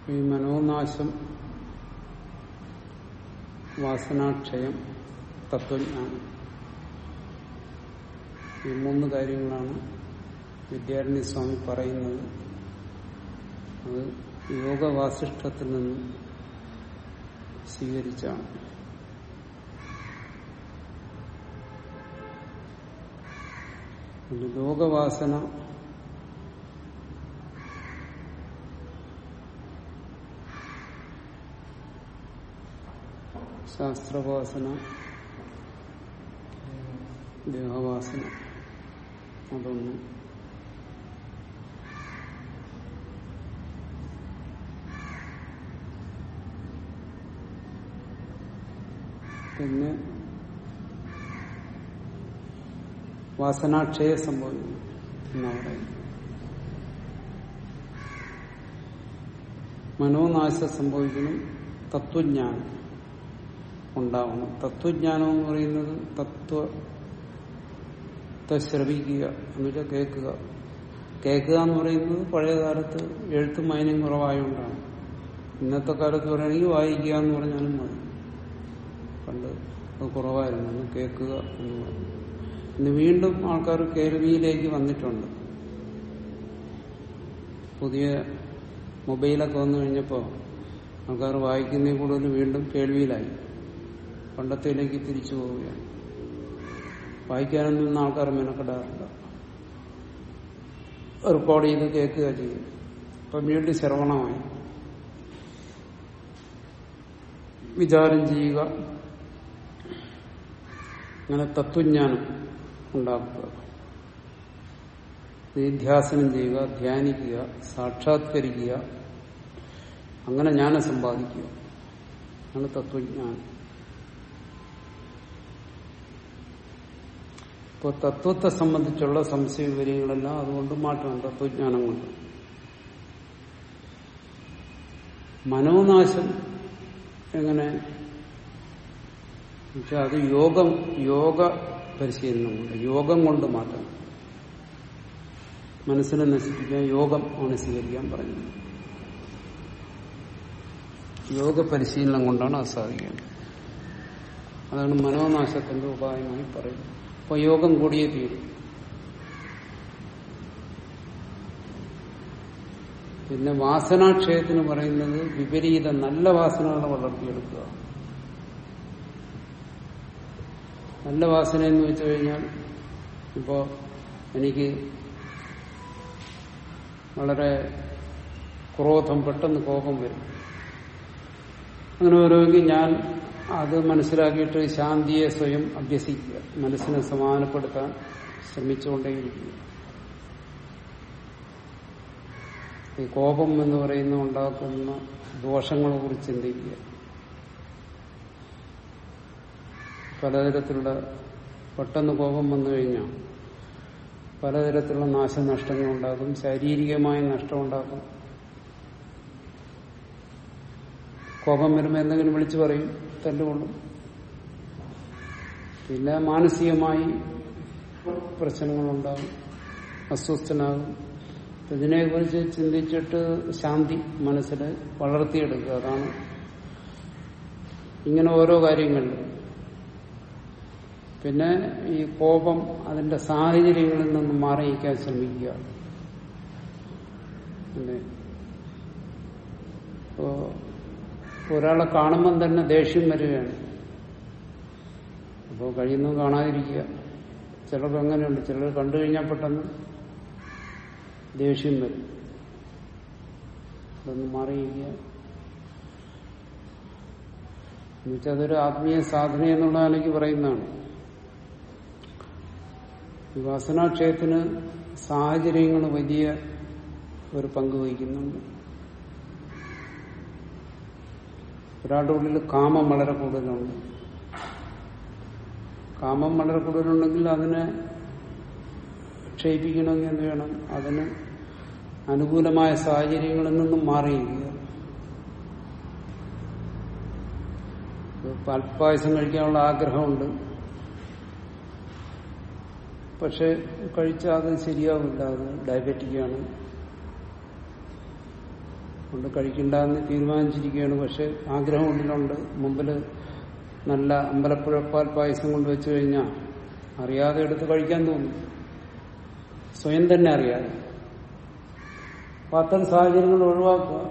ഈ മനോനാശം വാസനാക്ഷയം തത്വജ്ഞാനം ഈ മൂന്ന് കാര്യങ്ങളാണ് വിദ്യാരണ്യ സ്വാമി പറയുന്നത് അത് യോഗവാസിഷ്ഠത്തിൽ നിന്നും സ്വീകരിച്ചാണ് ലോകവാസന ശാസ്ത്രവാസന ദേഹവാസന അതൊന്ന് പിന്നെ വാസനാക്ഷയ സംഭവിക്കുന്നു എന്നാ പറയുന്നത് മനോനാശം സംഭവിക്കണം തത്വജ്ഞാനം ഉണ്ടാവണം തത്വജ്ഞാനം എന്ന് പറയുന്നത് തത്വത്തെ ശ്രവിക്കുക എന്നുവെച്ചാൽ കേൾക്കുക കേൾക്കുക എന്ന് പറയുന്നത് പഴയ കാലത്ത് എഴുത്തും വായനയും കുറവായതുകൊണ്ടാണ് ഇന്നത്തെ കാലത്ത് പറയുകയാണെങ്കിൽ വായിക്കുക എന്ന് പറഞ്ഞാലും മതി പണ്ട് അത് കുറവായിരുന്നു അന്ന് കേൾക്കുക എന്ന് പറഞ്ഞു ഇന്ന് വീണ്ടും ആൾക്കാർ കേൾവിയിലേക്ക് വന്നിട്ടുണ്ട് പുതിയ മൊബൈലൊക്കെ വന്നു കഴിഞ്ഞപ്പോൾ ആൾക്കാർ വായിക്കുന്നതിൽ കൂടുതൽ വീണ്ടും കേൾവിയിലായി പണ്ടത്തേലേക്ക് തിരിച്ചു പോവുകയാണ് വായിക്കാനൊന്നും ആൾക്കാർ മെനക്കെടാറില്ല റെക്കോർഡ് ചെയ്ത് കേൾക്കുക ചെയ്യും ഇപ്പം വീണ്ടും ശ്രവണമായി വിചാരം ചെയ്യുക അങ്ങനെ തത്വജ്ഞാനം ഉണ്ടാക്കുക നിധ്യാസനം ചെയ്യുക ധ്യാനിക്കുക സാക്ഷാത്കരിക്കുക അങ്ങനെ ജ്ഞാനം സമ്പാദിക്കുക ആണ് തത്വജ്ഞാനം ഇപ്പോൾ തത്വത്തെ സംബന്ധിച്ചുള്ള സംശയ വിവരങ്ങളെല്ലാം അതുകൊണ്ട് മാറ്റണം തത്വജ്ഞാനം കൊണ്ട് മനോനാശം എങ്ങനെ പക്ഷെ അത് യോഗം യോഗ പരിശീലനം കൊണ്ട് യോഗം കൊണ്ട് മാറ്റണം മനസ്സിനെ നശിപ്പിക്കാൻ യോഗം ആണ് സ്വീകരിക്കാൻ പറയുന്നത് യോഗ പരിശീലനം കൊണ്ടാണ് അത് സാധിക്കുന്നത് അതാണ് മനോനാശത്തിന്റെ ഉപായമായി പറയുന്നത് അപ്പൊ യോഗം കൂടിയേ തീരും പിന്നെ വാസനാക്ഷയത്തിന് പറയുന്നത് വിപരീത നല്ല വാസനകളെ വളർത്തിയെടുക്കുക നല്ല വാസന എന്ന് വെച്ചു കഴിഞ്ഞാൽ ഇപ്പോ എനിക്ക് വളരെ ക്രോധം പെട്ടെന്ന് കോപം വരും അങ്ങനെ വരുമെങ്കിൽ ഞാൻ അത് മനസ്സിലാക്കിയിട്ട് ശാന്തിയെ സ്വയം അഭ്യസിക്കുക മനസ്സിനെ സമാധാനപ്പെടുത്താൻ ശ്രമിച്ചുകൊണ്ടേയിരിക്കുക ഈ കോപം എന്ന് പറയുന്ന ഉണ്ടാക്കുന്ന ദോഷങ്ങളെ കുറിച്ച് ചിന്തിക്കുക പലതരത്തിലുള്ള പെട്ടെന്ന് കോപം വന്നു കഴിഞ്ഞാൽ പലതരത്തിലുള്ള നാശനഷ്ടങ്ങൾ ഉണ്ടാകും ശാരീരികമായ നഷ്ടമുണ്ടാകും കോപം വരുമ്പോൾ എന്തെങ്കിലും വിളിച്ചു പറയും തല്ലുകൊള്ളും പിന്നെ മാനസികമായി പ്രശ്നങ്ങളുണ്ടാകും അസ്വസ്ഥനാകും ഇതിനെക്കുറിച്ച് ചിന്തിച്ചിട്ട് ശാന്തി മനസ്സിൽ വളർത്തിയെടുക്കുക അതാണ് ഇങ്ങനെ ഓരോ കാര്യങ്ങളിൽ പിന്നെ ഈ കോപം അതിന്റെ സാഹചര്യങ്ങളിൽ നിന്ന് മാറിയിക്കാൻ ശ്രമിക്കുക അല്ലേ ഇപ്പോ ഒരാളെ കാണുമ്പം തന്നെ ദേഷ്യം വരികയാണ് അപ്പോൾ കഴിയുന്നതും കാണാതിരിക്കുക ചിലർക്ക് അങ്ങനെയുണ്ട് ചിലർ കണ്ടു കഴിഞ്ഞാൽ പെട്ടെന്ന് ദേഷ്യം വരും അതൊന്ന് മാറിയിരിക്കുക എന്നുവെച്ചാൽ അതൊരു ആത്മീയ സാധന എന്നുള്ള നിലയ്ക്ക് പറയുന്നതാണ് ഈ വാസനാക്ഷയത്തിന് സാഹചര്യങ്ങൾ വലിയ ഒരു പങ്ക് വഹിക്കുന്നുണ്ട് ഒരാളുടെ ഉള്ളിൽ കാമം വളരെ കൂടുതലുണ്ട് കാമം വളരെ കൂടുതലുണ്ടെങ്കിൽ അതിനെ ക്ഷയിപ്പിക്കണമെങ്കിൽ എന്ത് വേണം അതിന് അനുകൂലമായ സാഹചര്യങ്ങളിൽ നിന്നും മാറിയിരിക്കുക പാൽപ്പായസം കഴിക്കാനുള്ള ആഗ്രഹമുണ്ട് പക്ഷെ കഴിച്ചാൽ അത് ശരിയാവില്ല അത് ഡയബറ്റിക്കാണ് കൊണ്ട് കഴിക്കണ്ടെന്ന് തീരുമാനിച്ചിരിക്കുകയാണ് പക്ഷെ ആഗ്രഹം ഉള്ളിലുണ്ട് മുമ്പിൽ നല്ല അമ്പലപ്പുഴപ്പാൽ പായസം കൊണ്ട് വെച്ചു കഴിഞ്ഞാൽ അറിയാതെ എടുത്ത് കഴിക്കാൻ തോന്നും സ്വയം തന്നെ അറിയാതെ അപ്പൊ അത്തരം സാഹചര്യങ്ങൾ ഒഴിവാക്കുക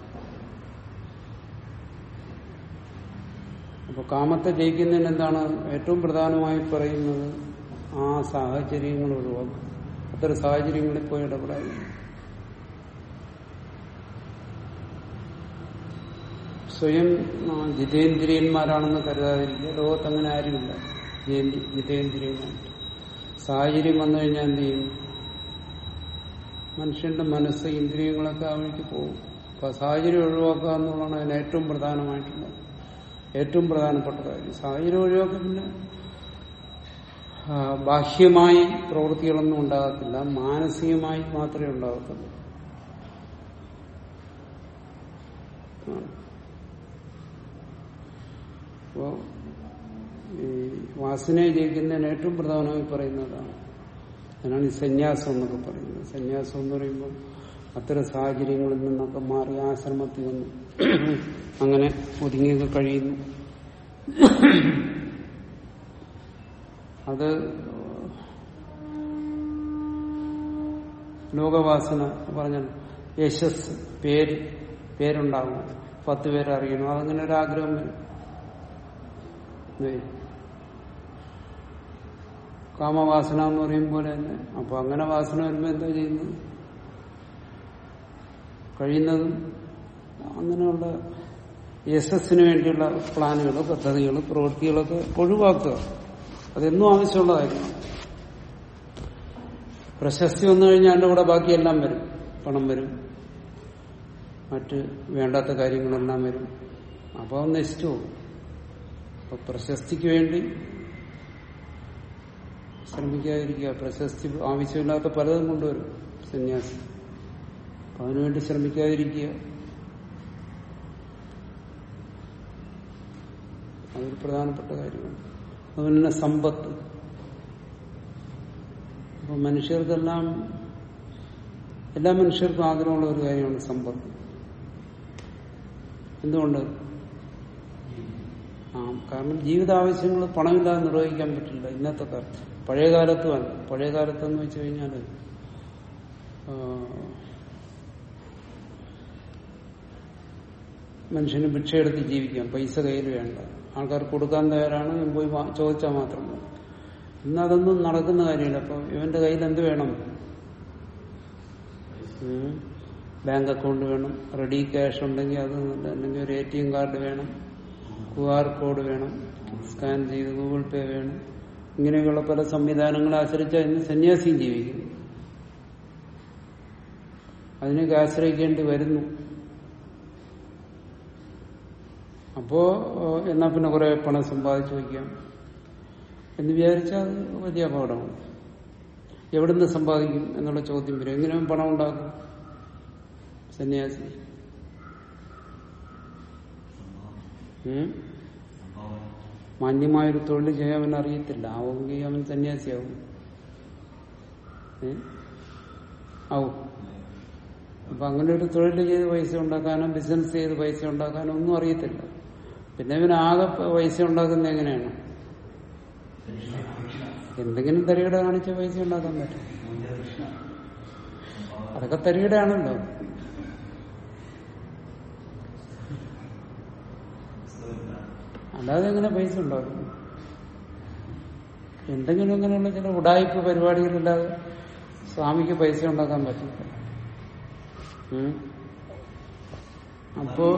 അപ്പൊ കാമത്തെ ജയിക്കുന്നതിന് എന്താണ് ഏറ്റവും പ്രധാനമായി പറയുന്നത് ആ സാഹചര്യങ്ങൾ ഒഴിവാക്കുക അത്തരം സാഹചര്യങ്ങളിൽ പോയി ഇടപെടാൻ സ്വയം ആ, ജിതേന്ദ്രിയന്മാരാണെന്ന് കരുതാതിരിക്കുക ലോകത്ത് അങ്ങനെ ആരുമില്ല ജിതേന്ദ്രി- ജിതേന്ദ്രിയന്മാർ സാഹചര്യം വന്നു കഴിഞ്ഞാൽ എന്ത് ചെയ്യും മനുഷ്യന്റെ മനസ്സ് ഇന്ദ്രിയങ്ങളൊക്കെ ആ വഴിക്ക് പോകും അപ്പൊ ആ സാഹചര്യം ഒഴിവാക്കുക എന്നുള്ളതാണ് അതിന് ഏറ്റവും പ്രധാനമായിട്ടുള്ളത് ഏറ്റവും പ്രധാനപ്പെട്ട കാര്യം സാഹചര്യം ഒഴിവാക്കി പിന്നെ ആ, ബാഹ്യമായി പ്രവൃത്തികളൊന്നും ഉണ്ടാകത്തില്ല മാനസികമായി മാത്രമേ ഉണ്ടാകത്തുള്ളൂ ആ. അപ്പോ ഈ വാസനയെ ജയിക്കുന്നതിന് ഏറ്റവും പ്രധാനമായി പറയുന്നതാണ് അതിനാണ് ഈ സന്യാസം എന്നൊക്കെ പറയുന്നത് സന്യാസം എന്ന് പറയുമ്പോൾ അത്തരം സാഹചര്യങ്ങളിൽ നിന്നൊക്കെ മാറി ആശ്രമത്തിൽ വന്നു അങ്ങനെ ഒതുങ്ങിയൊക്കെ കഴിയുന്നു അത് ലോകവാസന പറഞ്ഞാൽ യശസ് പേര് പേരുണ്ടാകും പത്ത് പേര് അറിയണം അതങ്ങനെ ഒരു ആഗ്രഹം വരും വരും. കാമവാസന എന്ന് പറയും പോലെ തന്നെ അപ്പൊ അങ്ങനെ വാസന വരുമ്പോ എന്താ ചെയ്യുന്നത് കഴിയുന്നതും അങ്ങനെയുള്ള യശസ്സിന് വേണ്ടിയുള്ള പ്ലാനുകൾ പദ്ധതികൾ പ്രവൃത്തികളൊക്കെ ഒഴിവാക്കുക അതെന്നും ആവശ്യമുള്ള കാര്യമാണ് പ്രശസ്തി വന്നു കഴിഞ്ഞാൽ അതിന്റെ കൂടെ ബാക്കിയെല്ലാം വരും പണം വരും മറ്റ് വേണ്ടാത്ത കാര്യങ്ങളെല്ലാം വരും അപ്പോൾ അത് നശിച്ചു പോകും അപ്പൊ പ്രശസ്തിക്ക് വേണ്ടി ശ്രമിക്കാതിരിക്കുക പ്രശസ്തി ആവശ്യമില്ലാത്ത പലതും കൊണ്ടുവരും സന്യാസി അപ്പൊ അതിനുവേണ്ടി ശ്രമിക്കാതിരിക്കുക അതൊരു പ്രധാനപ്പെട്ട കാര്യമാണ് അതുപോലെ തന്നെ സമ്പത്ത് അപ്പൊ മനുഷ്യർക്കെല്ലാം എല്ലാ മനുഷ്യർക്കും ആഗ്രഹമുള്ള ഒരു കാര്യമാണ് സമ്പത്ത് എന്തുകൊണ്ട് ആ കാരണം ജീവിതാവശ്യങ്ങൾ പണമില്ലാതെ നിർവഹിക്കാൻ പറ്റില്ല ഇന്നത്തെ കാലത്ത് പഴയ കാലത്തും അല്ല പഴയ കാലത്തെന്ന് വെച്ച് കഴിഞ്ഞാൽ മനുഷ്യന് ഭിക്ഷയെടുത്ത് ജീവിക്കാം പൈസ കയ്യിൽ വേണ്ട ആൾക്കാർ കൊടുക്കാൻ തയ്യാറാണ് ഇവൻ പോയി വാ- ചോദിച്ചാൽ മാത്രം മതി ഇന്ന് അതൊന്നും നടക്കുന്ന കാര്യമില്ല അപ്പൊ ഇവന്റെ കയ്യിൽ എന്ത് വേണം ഉം. ബാങ്ക് അക്കൗണ്ട് വേണം റെഡി ക്യാഷ് ഉണ്ടെങ്കിൽ അത് നല്ല അല്ലെങ്കിൽ ഒരു എ ടി എം കാർഡ് വേണം ക്യു ആർ കോഡ് വേണം സ്കാൻ ചെയ്ത് ഗൂഗിൾ പേ വേണം ഇങ്ങനെയൊക്കെയുള്ള പല സംവിധാനങ്ങളെ ആശ്രയിച്ചാൽ ഇന്ന് സന്യാസിയും ജീവിക്കുന്നു അതിനൊക്കെ ആശ്രയിക്കേണ്ടി വരുന്നു അപ്പോ ഏഹ്, എന്നാ പിന്നെ കുറെ പണം സമ്പാദിച്ചു വയ്ക്കാം എന്ന് വിചാരിച്ചാൽ അത് വലിയ അപകടമാണ് എവിടുന്ന് സമ്പാദിക്കും എന്നുള്ള ചോദ്യം വരും എങ്ങനെ അവൻ പണം ഉണ്ടാക്കും സന്യാസി ഉം? മാന്യമായൊരു തൊഴിൽ ചെയ്യാൻ അവൻ അറിയത്തില്ല ആവുമെങ്കിൽ അവൻ സന്യാസിയാവും ഏ? ആവും അപ്പൊ അങ്ങനെ ഒരു തൊഴിൽ ചെയ്ത് പൈസ ഉണ്ടാക്കാനോ ബിസിനസ് ചെയ്ത് പൈസ ഉണ്ടാക്കാനോ ഒന്നും അറിയത്തില്ല പിന്നെ ഇവൻ ആകെ പൈസ ഉണ്ടാക്കുന്നത് എങ്ങനെയാണ് എന്തെങ്കിലും തരികട കാണിച്ച പൈസ ഉണ്ടാക്കാൻ പറ്റും അതൊക്കെ തരികടയാണല്ലോ അല്ലാതെ എങ്ങനെ പൈസ ഉണ്ടാക്കും എന്തെങ്കിലും ഇങ്ങനെയുള്ള ചില ഉടായ്പ പരിപാടികളില്ലാതെ സ്വാമിക്ക് പൈസ ഉണ്ടാക്കാൻ പറ്റില്ല ഉം. അപ്പോ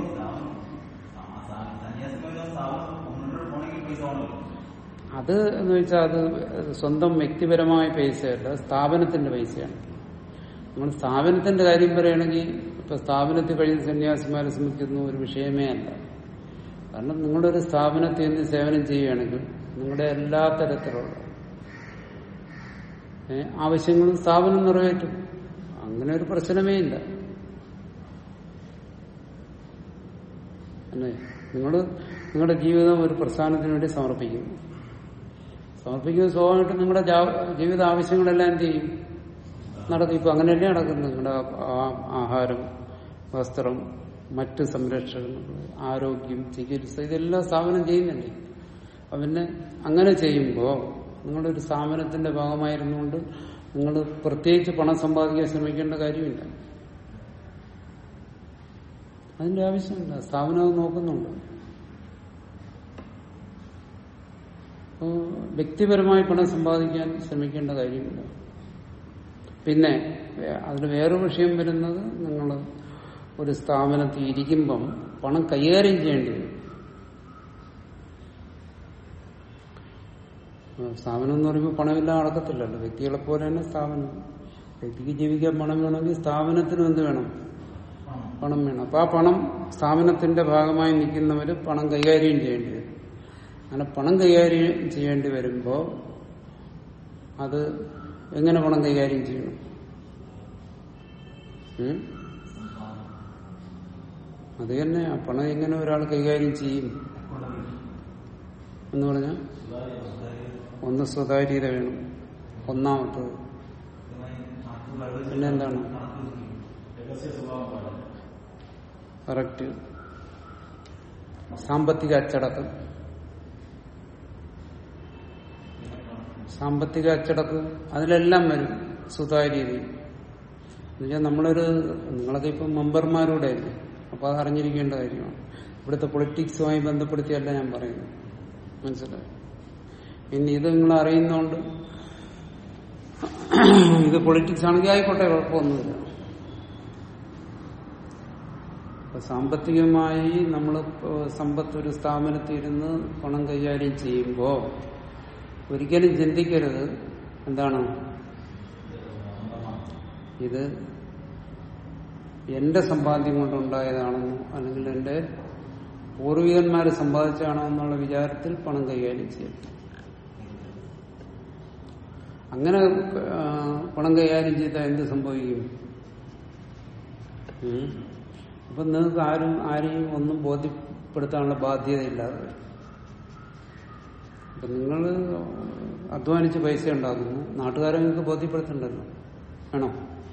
അത് എന്ന് വെച്ചാൽ അത് സ്വന്തം വ്യക്തിപരമായ പൈസയല്ല സ്ഥാപനത്തിന്റെ പൈസയാണ് നമ്മൾ സ്ഥാപനത്തിന്റെ കാര്യം പറയുകയാണെങ്കിൽ ഇപ്പൊ സ്ഥാപനത്തിൽ കഴിയുന്ന സന്യാസിമാരെ സംബന്ധിക്കുന്ന ഒരു വിഷയമേ അല്ല കാരണം നിങ്ങളുടെ ഒരു സ്ഥാപനത്തിൽ നിന്ന് സേവനം ചെയ്യുകയാണെങ്കിൽ നിങ്ങളുടെ എല്ലാ തരത്തിലുള്ള ഏ, ആവശ്യങ്ങളും സ്ഥാപനം നിറവേറ്റും അങ്ങനെ ഒരു പ്രശ്നമേ ഇല്ല അല്ലേ നിങ്ങൾ നിങ്ങളുടെ ജീവിതം ഒരു പ്രസ്ഥാനത്തിന് വേണ്ടി സമർപ്പിക്കുന്നു സമർപ്പിക്കുന്നത് സ്വാഭാവികമായിട്ടും നിങ്ങളുടെ ജാ- ജീവിത ആവശ്യങ്ങളെല്ലാം എന്ത് ചെയ്യും നടക്കും ഇപ്പൊ അങ്ങനെയല്ലേ നടക്കുന്നത് നിങ്ങളുടെ ആ- ആഹാരം വസ്ത്രം മറ്റ് സംരക്ഷണങ്ങൾ ആരോഗ്യം ചികിത്സ ഇതെല്ലാം സ്ഥാപനം ചെയ്യുന്നുണ്ട് അപ്പൊ പിന്നെ അങ്ങനെ ചെയ്യുമ്പോൾ നിങ്ങളൊരു സ്ഥാപനത്തിന്റെ ഭാഗമായിരുന്നുകൊണ്ട് നിങ്ങൾ പ്രത്യേകിച്ച് പണം സമ്പാദിക്കാൻ ശ്രമിക്കേണ്ട കാര്യമില്ല അതിന്റെ ആവശ്യമില്ല സ്ഥാപനം അത് നോക്കുന്നുണ്ട് അപ്പോ വ്യക്തിപരമായി പണം സമ്പാദിക്കാൻ ശ്രമിക്കേണ്ട കാര്യമില്ല പിന്നെ വേ- അതിൽ വേറെ വിഷയം വരുന്നത് നിങ്ങൾ ഒരു സ്ഥാപനത്തിൽ ഇരിക്കുമ്പം പണം കൈകാര്യം ചെയ്യേണ്ടി വരും ആ, സ്ഥാപനം എന്ന് പറയുമ്പോൾ പണമില്ലാതെ നടക്കത്തില്ലല്ലോ വ്യക്തികളെ പോലെ തന്നെ സ്ഥാപനം വ്യക്തിക്ക് ജീവിക്കാൻ പണം വേണമെങ്കിൽ സ്ഥാപനത്തിനും എന്ത് വേണം പണം വേണം അപ്പൊ ആ പണം സ്ഥാപനത്തിന്റെ ഭാഗമായി നിൽക്കുന്നവര് പണം കൈകാര്യം ചെയ്യേണ്ടി വരും അങ്ങനെ പണം കൈകാര്യം ചെയ്യേണ്ടി വരുമ്പോ അത് എങ്ങനെ പണം കൈകാര്യം ചെയ്യണം ഉം? അത് തന്നെ ആ പണം എങ്ങനെ ഒരാൾ കൈകാര്യം ചെയ്യും എന്ന് പറഞ്ഞാൽ ഒന്ന് സ്വകാര്യത വേണം ഒന്നാമത്തത് പിന്നെ എന്താണ് കറക്റ്റ് സാമ്പത്തിക അച്ചടക്കം സാമ്പത്തിക അച്ചടക്കം അതിലെല്ലാം വരും സുതാര്യതയും എന്നുവെച്ചാൽ നമ്മളൊരു നിങ്ങളൊക്കെ ഇപ്പം മെമ്പർമാരുടെ അല്ലേ അപ്പൊ അത് അറിഞ്ഞിരിക്കേണ്ട കാര്യമാണ് ഇവിടുത്തെ പൊളിറ്റിക്സുമായി ബന്ധപ്പെടുത്തിയല്ല ഞാൻ പറയുന്നത് മനസ്സിലായി പിന്നെ ഇത് നിങ്ങൾ അറിയുന്നോണ്ട് ഇത് പൊളിറ്റിക്സ് ആണെങ്കിൽ ആയിക്കോട്ടെ കുഴപ്പമൊന്നുമില്ല അപ്പൊ സാമ്പത്തികമായി നമ്മൾ സമ്പത്ത് ഒരു സ്ഥാപനത്തിൽ ഇരുന്ന് പണം കൈകാര്യം ചെയ്യുമ്പോൾ ഒരിക്കലും ചിന്തിക്കരുത് എന്താണ് ഇത് എന്റെ സമ്പാദ്യം കൊണ്ടുണ്ടായതാണെന്നോ അല്ലെങ്കിൽ എന്റെ പൂർവികന്മാര് സമ്പാദിച്ചാണോ എന്നുള്ള വിചാരത്തിൽ പണം കൈകാര്യം ചെയ്യും അങ്ങനെ ആ, പണം കൈകാര്യം ചെയ്താൽ എന്ത് സംഭവിക്കും ഉം? അപ്പൊ നിങ്ങൾക്ക് ആരും ആരെയും ഒന്നും ബോധ്യപ്പെടുത്താനുള്ള ബാധ്യതയില്ലാതെ വരും അപ്പൊ നിങ്ങൾ അധ്വാനിച്ച് പൈസ ഉണ്ടാക്കുന്നു നാട്ടുകാരെ നിങ്ങൾക്ക് ബോധ്യപ്പെടുത്തണ്ടല്ലോ വേണോ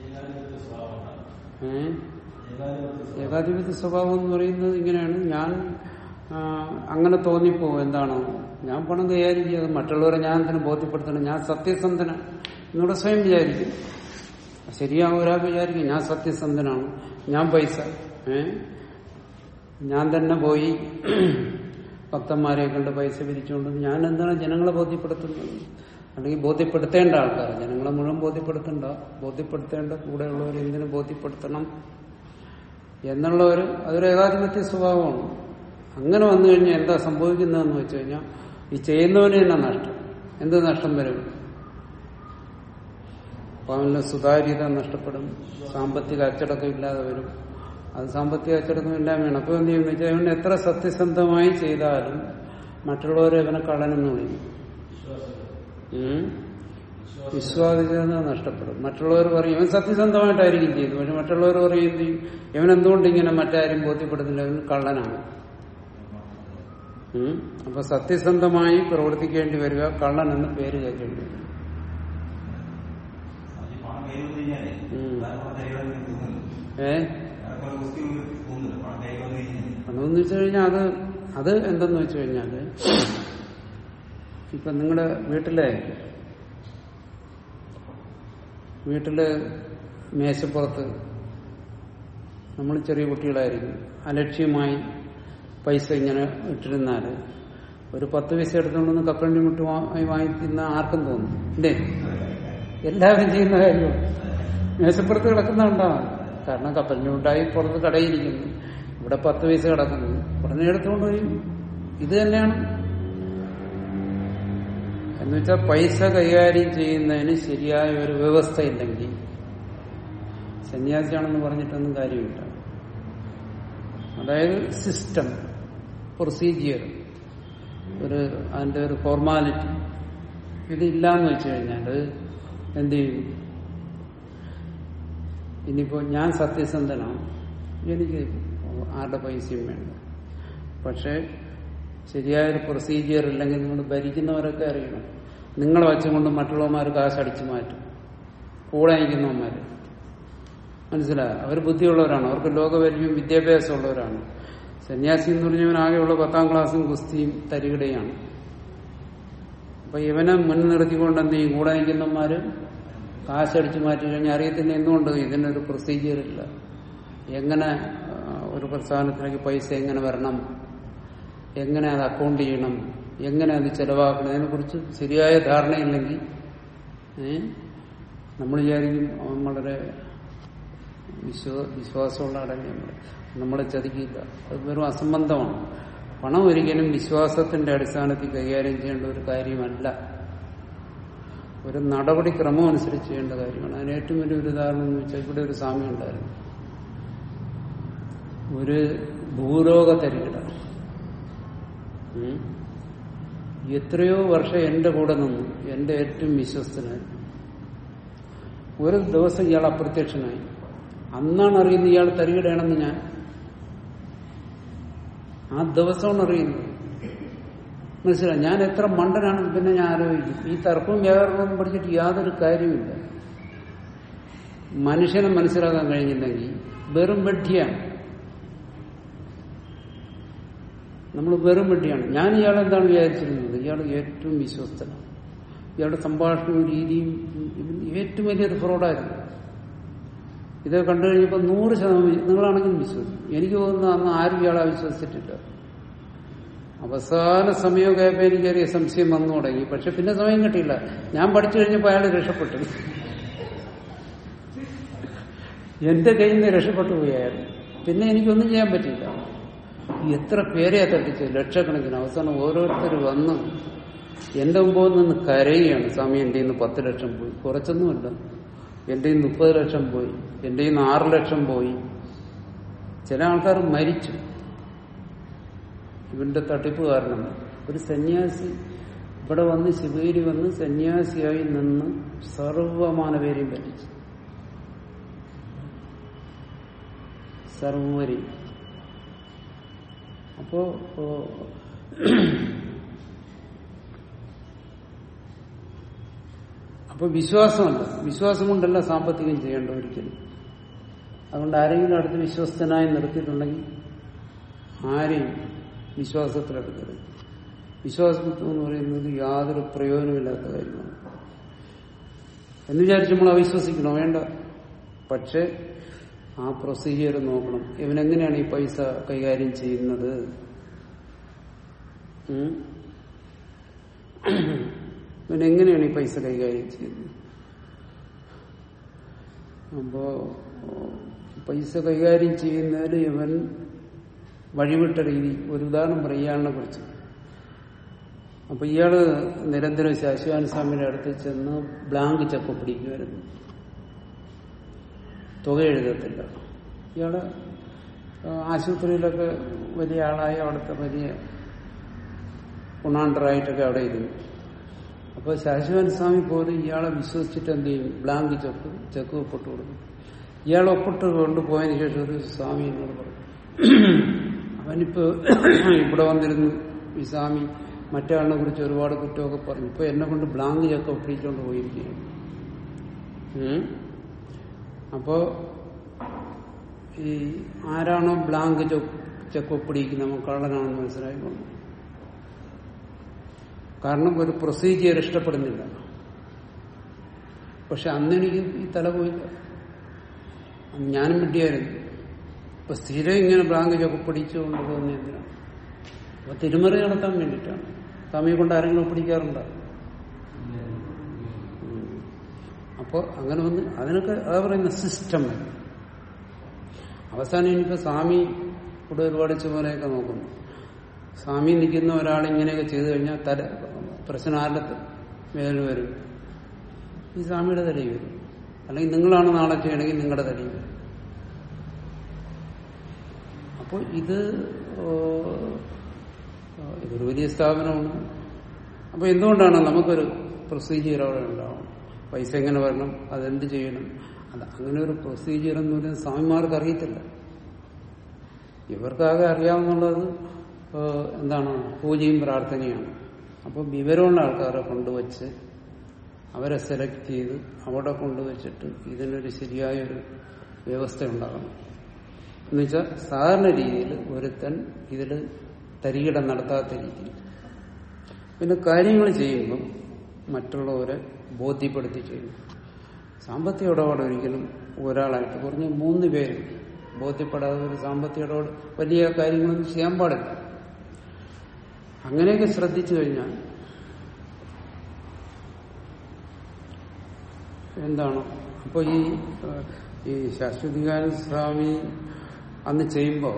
ഏ ഏകാധിപത്യ സ്വഭാവം എന്ന് പറയുന്നത് ഇങ്ങനെയാണ് ഞാൻ ആ, അങ്ങനെ തോന്നിപ്പോ എന്താണ് ഞാൻ പണം കൈകാര്യം ചെയ്യാതെ മറ്റുള്ളവരെ ഞാൻ തന്നെ ബോധ്യപ്പെടുത്തണം ഞാൻ സത്യസന്ധന എന്നോട് സ്വയം വിചാരിക്കും ശരിയാകും ഒരാൾ വിചാരിക്കും ഞാൻ സത്യസന്ധനാണ് ഞാൻ പൈസ ഏ ഞാൻ തന്നെ പോയി ഭക്തന്മാരെ കണ്ട് പൈസ പിരിച്ചുകൊണ്ട് ഞാൻ എന്താണ് ജനങ്ങളെ ബോധ്യപ്പെടുത്തുന്നത് അല്ലെങ്കിൽ ബോധ്യപ്പെടുത്തേണ്ട ആൾക്കാർ ജനങ്ങളെ മുഴുവൻ ബോധ്യപ്പെടുത്തണ്ട ബോധ്യപ്പെടുത്തേണ്ട കൂടെയുള്ളവർ എന്തിനു ബോധ്യപ്പെടുത്തണം എന്നുള്ള ഒരു അതൊരു ഏകാധിപത്യ സ്വഭാവമാണ് അങ്ങനെ വന്നു കഴിഞ്ഞാൽ എന്താ സംഭവിക്കുന്നതെന്ന് വെച്ച് കഴിഞ്ഞാൽ ഈ ചെയ്യുന്നവന് തന്നെ നഷ്ടം എന്ത് നഷ്ടം വരും അപ്പൊ അവന്റെ സുതാര്യത നഷ്ടപ്പെടും സാമ്പത്തിക അച്ചടക്കം ഇല്ലാതെ വരും അത് സാമ്പത്തിക അച്ചടക്കം ഇല്ലായ്മയാണ് അപ്പൊ എന്ത് ചെയ്യുന്ന വെച്ചാൽ അവൻ എത്ര സത്യസന്ധമായി ചെയ്താലും മറ്റുള്ളവരെ അവനെ കള്ളനെന്ന് വിളിക്കും ഉം. വിശ്വാസ്യത നഷ്ടപ്പെടും മറ്റുള്ളവർ പറയും ഇവൻ സത്യസന്ധമായിട്ടായിരിക്കും ചെയ്തു പക്ഷെ മറ്റുള്ളവർ പറയും എന്ത് ചെയ്യും ഇവൻ എന്തുകൊണ്ട് ഇങ്ങനെ മറ്റാരും ബോധ്യപ്പെടുന്നില്ല ഇവൻ കള്ളനാണ് ഉം. അപ്പൊ സത്യസന്ധമായി പ്രവർത്തിക്കേണ്ടി വരിക കള്ളൻ എന്ന് പേര് കേൾക്കേണ്ടി വരും ഉം. ഏ പണമെന്ന് വെച്ച് കഴിഞ്ഞാൽ അത് അത് എന്തെന്ന് വെച്ച് കഴിഞ്ഞാല് ഇപ്പൊ നിങ്ങളുടെ വീട്ടിലെ വീട്ടില് മേശപ്പുറത്ത് നമ്മൾ ചെറിയ കുട്ടികളായിരിക്കും അലക്ഷ്യമായി പൈസ ഇങ്ങനെ ഇട്ടിരുന്നാല് ഒരു പത്ത് പൈസ എടുത്തുകൊണ്ടൊന്ന് കപ്പലണ്ടി മുട്ട് വാ- വാങ്ങി തിന്ന ആർക്കും തോന്നും ഇല്ലേ എല്ലാവരും ചെയ്യുന്ന കാര്യമാണ് മേശപ്പുറത്ത് കിടക്കുന്നുണ്ടാവും കാരണം കപ്പലിന്റെ മുട്ടായി പുറത്ത് കടയിരിക്കുന്നു ഇവിടെ പത്ത് പൈസ കിടക്കുന്നു ഉടനെ എടുത്തുകൊണ്ട് പോയി ഇത് തന്നെയാണ് എന്ന് വെച്ചാൽ പൈസ കൈകാര്യം ചെയ്യുന്നതിന് ശരിയായ ഒരു വ്യവസ്ഥ ഇല്ലെങ്കിൽ സന്യാസിയാണെന്ന് പറഞ്ഞിട്ടൊന്നും കാര്യമില്ല അതായത് സിസ്റ്റം പ്രൊസീജിയർ ഒരു അതിന്റെ ഒരു ഫോർമാലിറ്റി ഇതില്ലാന്ന് വെച്ച് കഴിഞ്ഞാൽ എന്ത് ചെയ്യും ഇനിയിപ്പോ ഞാൻ സത്യസന്ധനാണ് എനിക്ക് ആരുടെ പൈസയും വേണ്ട പക്ഷെ ശരിയായൊരു പ്രൊസീജിയർ ഇല്ലെങ്കിൽ നിങ്ങൾ ഭരിക്കുന്നവരൊക്കെ അറിയണം നിങ്ങളെ വെച്ചുകൊണ്ട് മറ്റുള്ളവന്മാർ കാശ് അടിച്ചു മാറ്റും കൂടെ നിൽക്കുന്നവന്മാര് മനസ്സിലായോ അവർ ബുദ്ധിയുള്ളവരാണ് അവർക്ക് ലോകപരിചയം വിദ്യാഭ്യാസമുള്ളവരാണ് സന്യാസി എന്ന് പറഞ്ഞവൻ ആകെയുള്ള പത്താം ക്ലാസ്സും കുസ്തിയും തരികിടയാണ് അപ്പൊ ഇവനെ മുൻനിർത്തിക്കൊണ്ട് എന്ത് ചെയ്യും കൂടെ നിൽക്കുന്നവന്മാര് കാശടിച്ചു മാറ്റി കഴിഞ്ഞാൽ അറിയത്തില്ല എന്തുകൊണ്ട് ഇതിനൊരു പ്രൊസീജിയർ ഇല്ല എങ്ങനെ ആ, ഒരു പ്രസ്ഥാനത്തിലേക്ക് പൈസ എങ്ങനെ വരണം എങ്ങനെ അത് അക്കൗണ്ട് ചെയ്യണം എങ്ങനെ അത് ചെലവാക്കണം അതിനെ കുറിച്ച് ശരിയായ ധാരണയില്ലെങ്കിൽ ഏ, നമ്മൾ വിചാരിക്കും അവൻ വളരെ വിശ്വ വിശ്വാസമുള്ള അടങ്ങി നമ്മളെ ചതിക്കില്ല അത് വെറും അസംബന്ധമാണ് പണം ഒരിക്കലും വിശ്വാസത്തിന്റെ അടിസ്ഥാനത്തിൽ കൈകാര്യം ചെയ്യേണ്ട ഒരു കാര്യമല്ല ഒരു നടപടിക്രമം അനുസരിച്ച് ചെയ്യേണ്ട കാര്യമാണ് അതിന് ഏറ്റവും വലിയൊരു ഉദാഹരണം എന്ന് വെച്ചാൽ ഇവിടെ ഒരു സ്വാമി ഉണ്ടായിരുന്നു ഒരു ഭൂലോക തരികിട ഉം. എത്രയോ വർഷം എന്റെ കൂടെ നിന്നു എന്റെ ഏറ്റവും വിശ്വസ്തനായി ഒരു ദിവസം ഇയാൾ അപ്രത്യക്ഷനായി അന്നാണ് അറിയുന്നത് ഇയാൾ തരികിടയാണെന്ന് ഞാൻ ആ ദിവസമാണ് അറിയുന്നത് മനസ്സിലായി ഞാൻ എത്ര മണ്ടനാണെന്ന് പിന്നെ ഞാൻ ആലോചിക്കും ഈ തർക്കവും വ്യാകരണവും പഠിച്ചിട്ട് യാതൊരു കാര്യമില്ല മനുഷ്യനെ മനസ്സിലാക്കാൻ കഴിഞ്ഞില്ലെങ്കിൽ വെറും വെഡ്ഢിയാണ് നമ്മൾ വെറും വെഡ്ഢിയാണ് ഞാൻ ഇയാൾ എന്താണ് വിചാരിച്ചിരുന്നത് ഇയാൾ ഏറ്റവും വിശ്വസ്തനാണ് ഇയാളുടെ സംഭാഷണവും രീതിയും ഇവൻ ഏറ്റവും വലിയൊരു ഫ്രോഡായിരുന്നു ഇത് കണ്ടു കഴിഞ്ഞപ്പോൾ നൂറ് ശതമാനം നിങ്ങളാണെങ്കിലും വിശ്വസിക്കും എനിക്ക് തോന്നുന്നു അന്ന് ആരും ഇയാളെ വിശ്വസിച്ചിട്ടില്ല അവസാന സമയമൊക്കെ ആയപ്പോൾ എനിക്കറിയ സംശയം വന്നു തുടങ്ങി പക്ഷെ പിന്നെ സമയം കിട്ടിയില്ല ഞാൻ പഠിച്ചു കഴിഞ്ഞപ്പോൾ അയാൾ രക്ഷപ്പെട്ടു എന്റെ കയ്യിൽ നിന്ന് രക്ഷപ്പെട്ടു പോയായിരുന്നു പിന്നെ എനിക്കൊന്നും ചെയ്യാൻ പറ്റില്ല എത്ര പേരെയാ തട്ടിച്ചത് ലക്ഷക്കണക്കിന് അവസാനം ഓരോരുത്തർ വന്ന് എന്റെ മുമ്പിൽ നിന്ന് കരയുകയാണ് സ്വാമി എന്റെ നിന്ന് പത്ത് ലക്ഷം പോയി കുറച്ചൊന്നുമില്ല എന്റെ നിന്ന് മുപ്പത് ലക്ഷം പോയി എന്റെ നിന്ന് ആറ് ലക്ഷം പോയി ചില ആൾക്കാർ മരിച്ചു ഇവന്റെ തട്ടിപ്പ് കാരണം ഒരു സന്യാസി ഇവിടെ വന്ന് ശിവേരി വന്ന് സന്യാസിയായി നിന്ന് സർവമാന പേരെയും പറ്റിച്ചു സർവരെയും അപ്പോ ഓ, അപ്പൊ വിശ്വാസമല്ല വിശ്വാസം കൊണ്ടല്ല സാമ്പത്തികം ചെയ്യേണ്ട ഒരിക്കലും അതുകൊണ്ട് ആരെങ്കിലും അടുത്ത് വിശ്വസ്തനായി നിർത്തിയിട്ടുണ്ടെങ്കിൽ ആരെയും വിശ്വാസത്തിലെടുക്കരുത് വിശ്വാസം എന്ന് പറയുന്നത് യാതൊരു പ്രയോജനമില്ലാത്ത കാര്യമാണ് എന്ന് വിചാരിച്ച് നമ്മൾ അവിശ്വസിക്കണോ വേണ്ട പക്ഷെ ആ പ്രൊസീജിയർ നോക്കണം ഇവനെങ്ങനെയാണ് ഈ പൈസ കൈകാര്യം ചെയ്യുന്നത് ഉം? ഇവനെങ്ങനെയാണ് ഈ പൈസ കൈകാര്യം ചെയ്യുന്നത് അപ്പോ പൈസ കൈകാര്യം ചെയ്യുന്നതിൽ ഇവൻ വഴിവിട്ട രീതി ഒരു ഉദാഹരണം പറയും ഇയാളിനെ കുറിച്ച് അപ്പൊ ഇയാള് നിരന്തരം ശാശ്വാന സ്വാമിയുടെ അടുത്ത് ചെന്ന് ബ്ലാങ്ക് ചെക്ക് പിടിക്കുമായിരുന്നു തുക എഴുതത്തില്ല ഇയാള് ആ, ആശുപത്രിയിലൊക്കെ വലിയ ആളായി അവിടുത്തെ വലിയ ഗുണാണ്ടറായിട്ടൊക്കെ അവിടെ ഇരുന്നു അപ്പോൾ ശാശ്വൻ സ്വാമി പോലും ഇയാളെ വിശ്വസിച്ചിട്ട് എന്ത് ചെയ്യും ബ്ലാങ്ക് ചെക്ക് ചെക്ക് ഒപ്പിട്ട് കൊടുക്കും ഇയാൾ ഒപ്പിട്ട് കൊണ്ടുപോയതിനു ശേഷം ഒരു സ്വാമി എന്നോട് പറഞ്ഞു അവനിപ്പോ ഇവിടെ വന്നിരുന്നു ഈ സ്വാമി മറ്റേ ആളിനെ കുറിച്ച് ഒരുപാട് കുറ്റമൊക്കെ പറഞ്ഞു ഇപ്പൊ എന്നെ കൊണ്ട് ബ്ലാങ്ക് ചെക്ക് ഒപ്പിടിച്ചുകൊണ്ട് പോയിരിക്കുകയാണ് ഉം. അപ്പോ ഈ ആരാണോ ബ്ലാങ്ക് ചെക്ക് ഒപ്പിടിക്കുന്നത് നമുക്ക് കള്ളനാണെന്ന് മനസ്സിലായിക്കൊണ്ട് കാരണം ഒരു പ്രൊസീജിയർ ഇഷ്ടപ്പെടുന്നില്ല പക്ഷെ അന്ന് എനിക്ക് ഈ തല പോയില്ല അന്ന് ഞാനും വിട്ടിയായിരുന്നു ഇപ്പൊ സ്ഥിരം ഇങ്ങനെ ബ്ലാങ്ക് ചെക്ക് പിടിച്ചുകൊണ്ട് പോകുന്ന എന്തിനാണ് അപ്പൊ തിരുമറി നടത്താൻ വേണ്ടിയിട്ടാണ് സ്വാമിയെ കൊണ്ട് ആരെങ്കിലും ഒപ്പിടിക്കാറുണ്ടോ അപ്പോൾ അങ്ങനെ വന്ന് അതിനൊക്കെ അതാ പറയുന്ന സിസ്റ്റം അവസാനം ഇനിയിപ്പോ സ്വാമി ഇവിടെ ഒരുപാട് ചുമലയൊക്കെ നോക്കുന്നു സ്വാമി നിൽക്കുന്ന ഒരാൾ ഇങ്ങനെയൊക്കെ ചെയ്തു കഴിഞ്ഞാൽ തല പ്രശ്നം ആരുടെ മേലിൽ വരും ഈ സ്വാമിയുടെ തലയിൽ വരും അല്ലെങ്കിൽ നിങ്ങളാണ് നാളെ ചെയ്യണമെങ്കിൽ നിങ്ങളുടെ തലയിൽ വരും അപ്പോൾ ഇത് ഓ, ഇതൊരു വലിയ സ്ഥാപനമാണ് അപ്പൊ എന്തുകൊണ്ടാണ് നമുക്കൊരു പ്രൊസീജിയർ അവിടെ ഉണ്ടാവണം പൈസ എങ്ങനെ വരണം അതെന്ത് ചെയ്യണം അത് അങ്ങനെ ഒരു പ്രൊസീജിയർ എന്ന് പറയുന്നത് സ്വാമിമാർക്ക് അറിയത്തില്ല ഇവർക്കാകെ അറിയാവുന്നുള്ളത് ഏഹ്, എന്താണ് പൂജയും പ്രാർത്ഥനയാണ് അപ്പോൾ വിവരമുള്ള ആൾക്കാരെ കൊണ്ടുവച്ച് അവരെ സെലക്ട് ചെയ്ത് അവിടെ കൊണ്ടുവച്ചിട്ട് ഇതിനൊരു ശരിയായൊരു വ്യവസ്ഥ ഉണ്ടാകണം എന്നുവെച്ചാൽ സാധാരണ രീതിയിൽ ഒരുത്തൻ ഇതിൽ തരികിട നടത്താത്ത രീതിയിൽ പിന്നെ കാര്യങ്ങൾ ചെയ്യുമ്പം മറ്റുള്ളവരെ ബോധ്യപ്പെടുത്തി ചെയ്യും സാമ്പത്തിക ഇടപാട് ഒരിക്കലും ഒരാളായിട്ട് കുറഞ്ഞ മൂന്ന് പേര് ബോധ്യപ്പെടാതെ ഒരു സാമ്പത്തിക ഇടപാട് വലിയ കാര്യങ്ങളൊന്നും ചെയ്യാൻ പാടില്ല അങ്ങനെയൊക്കെ ശ്രദ്ധിച്ചു കഴിഞ്ഞാൽ എന്താണ് അപ്പോൾ ഈ ഏഹ്, ഈ ശാശ്വതികാനന്ദ സ്വാമി അന്ന് ചെയ്യുമ്പോൾ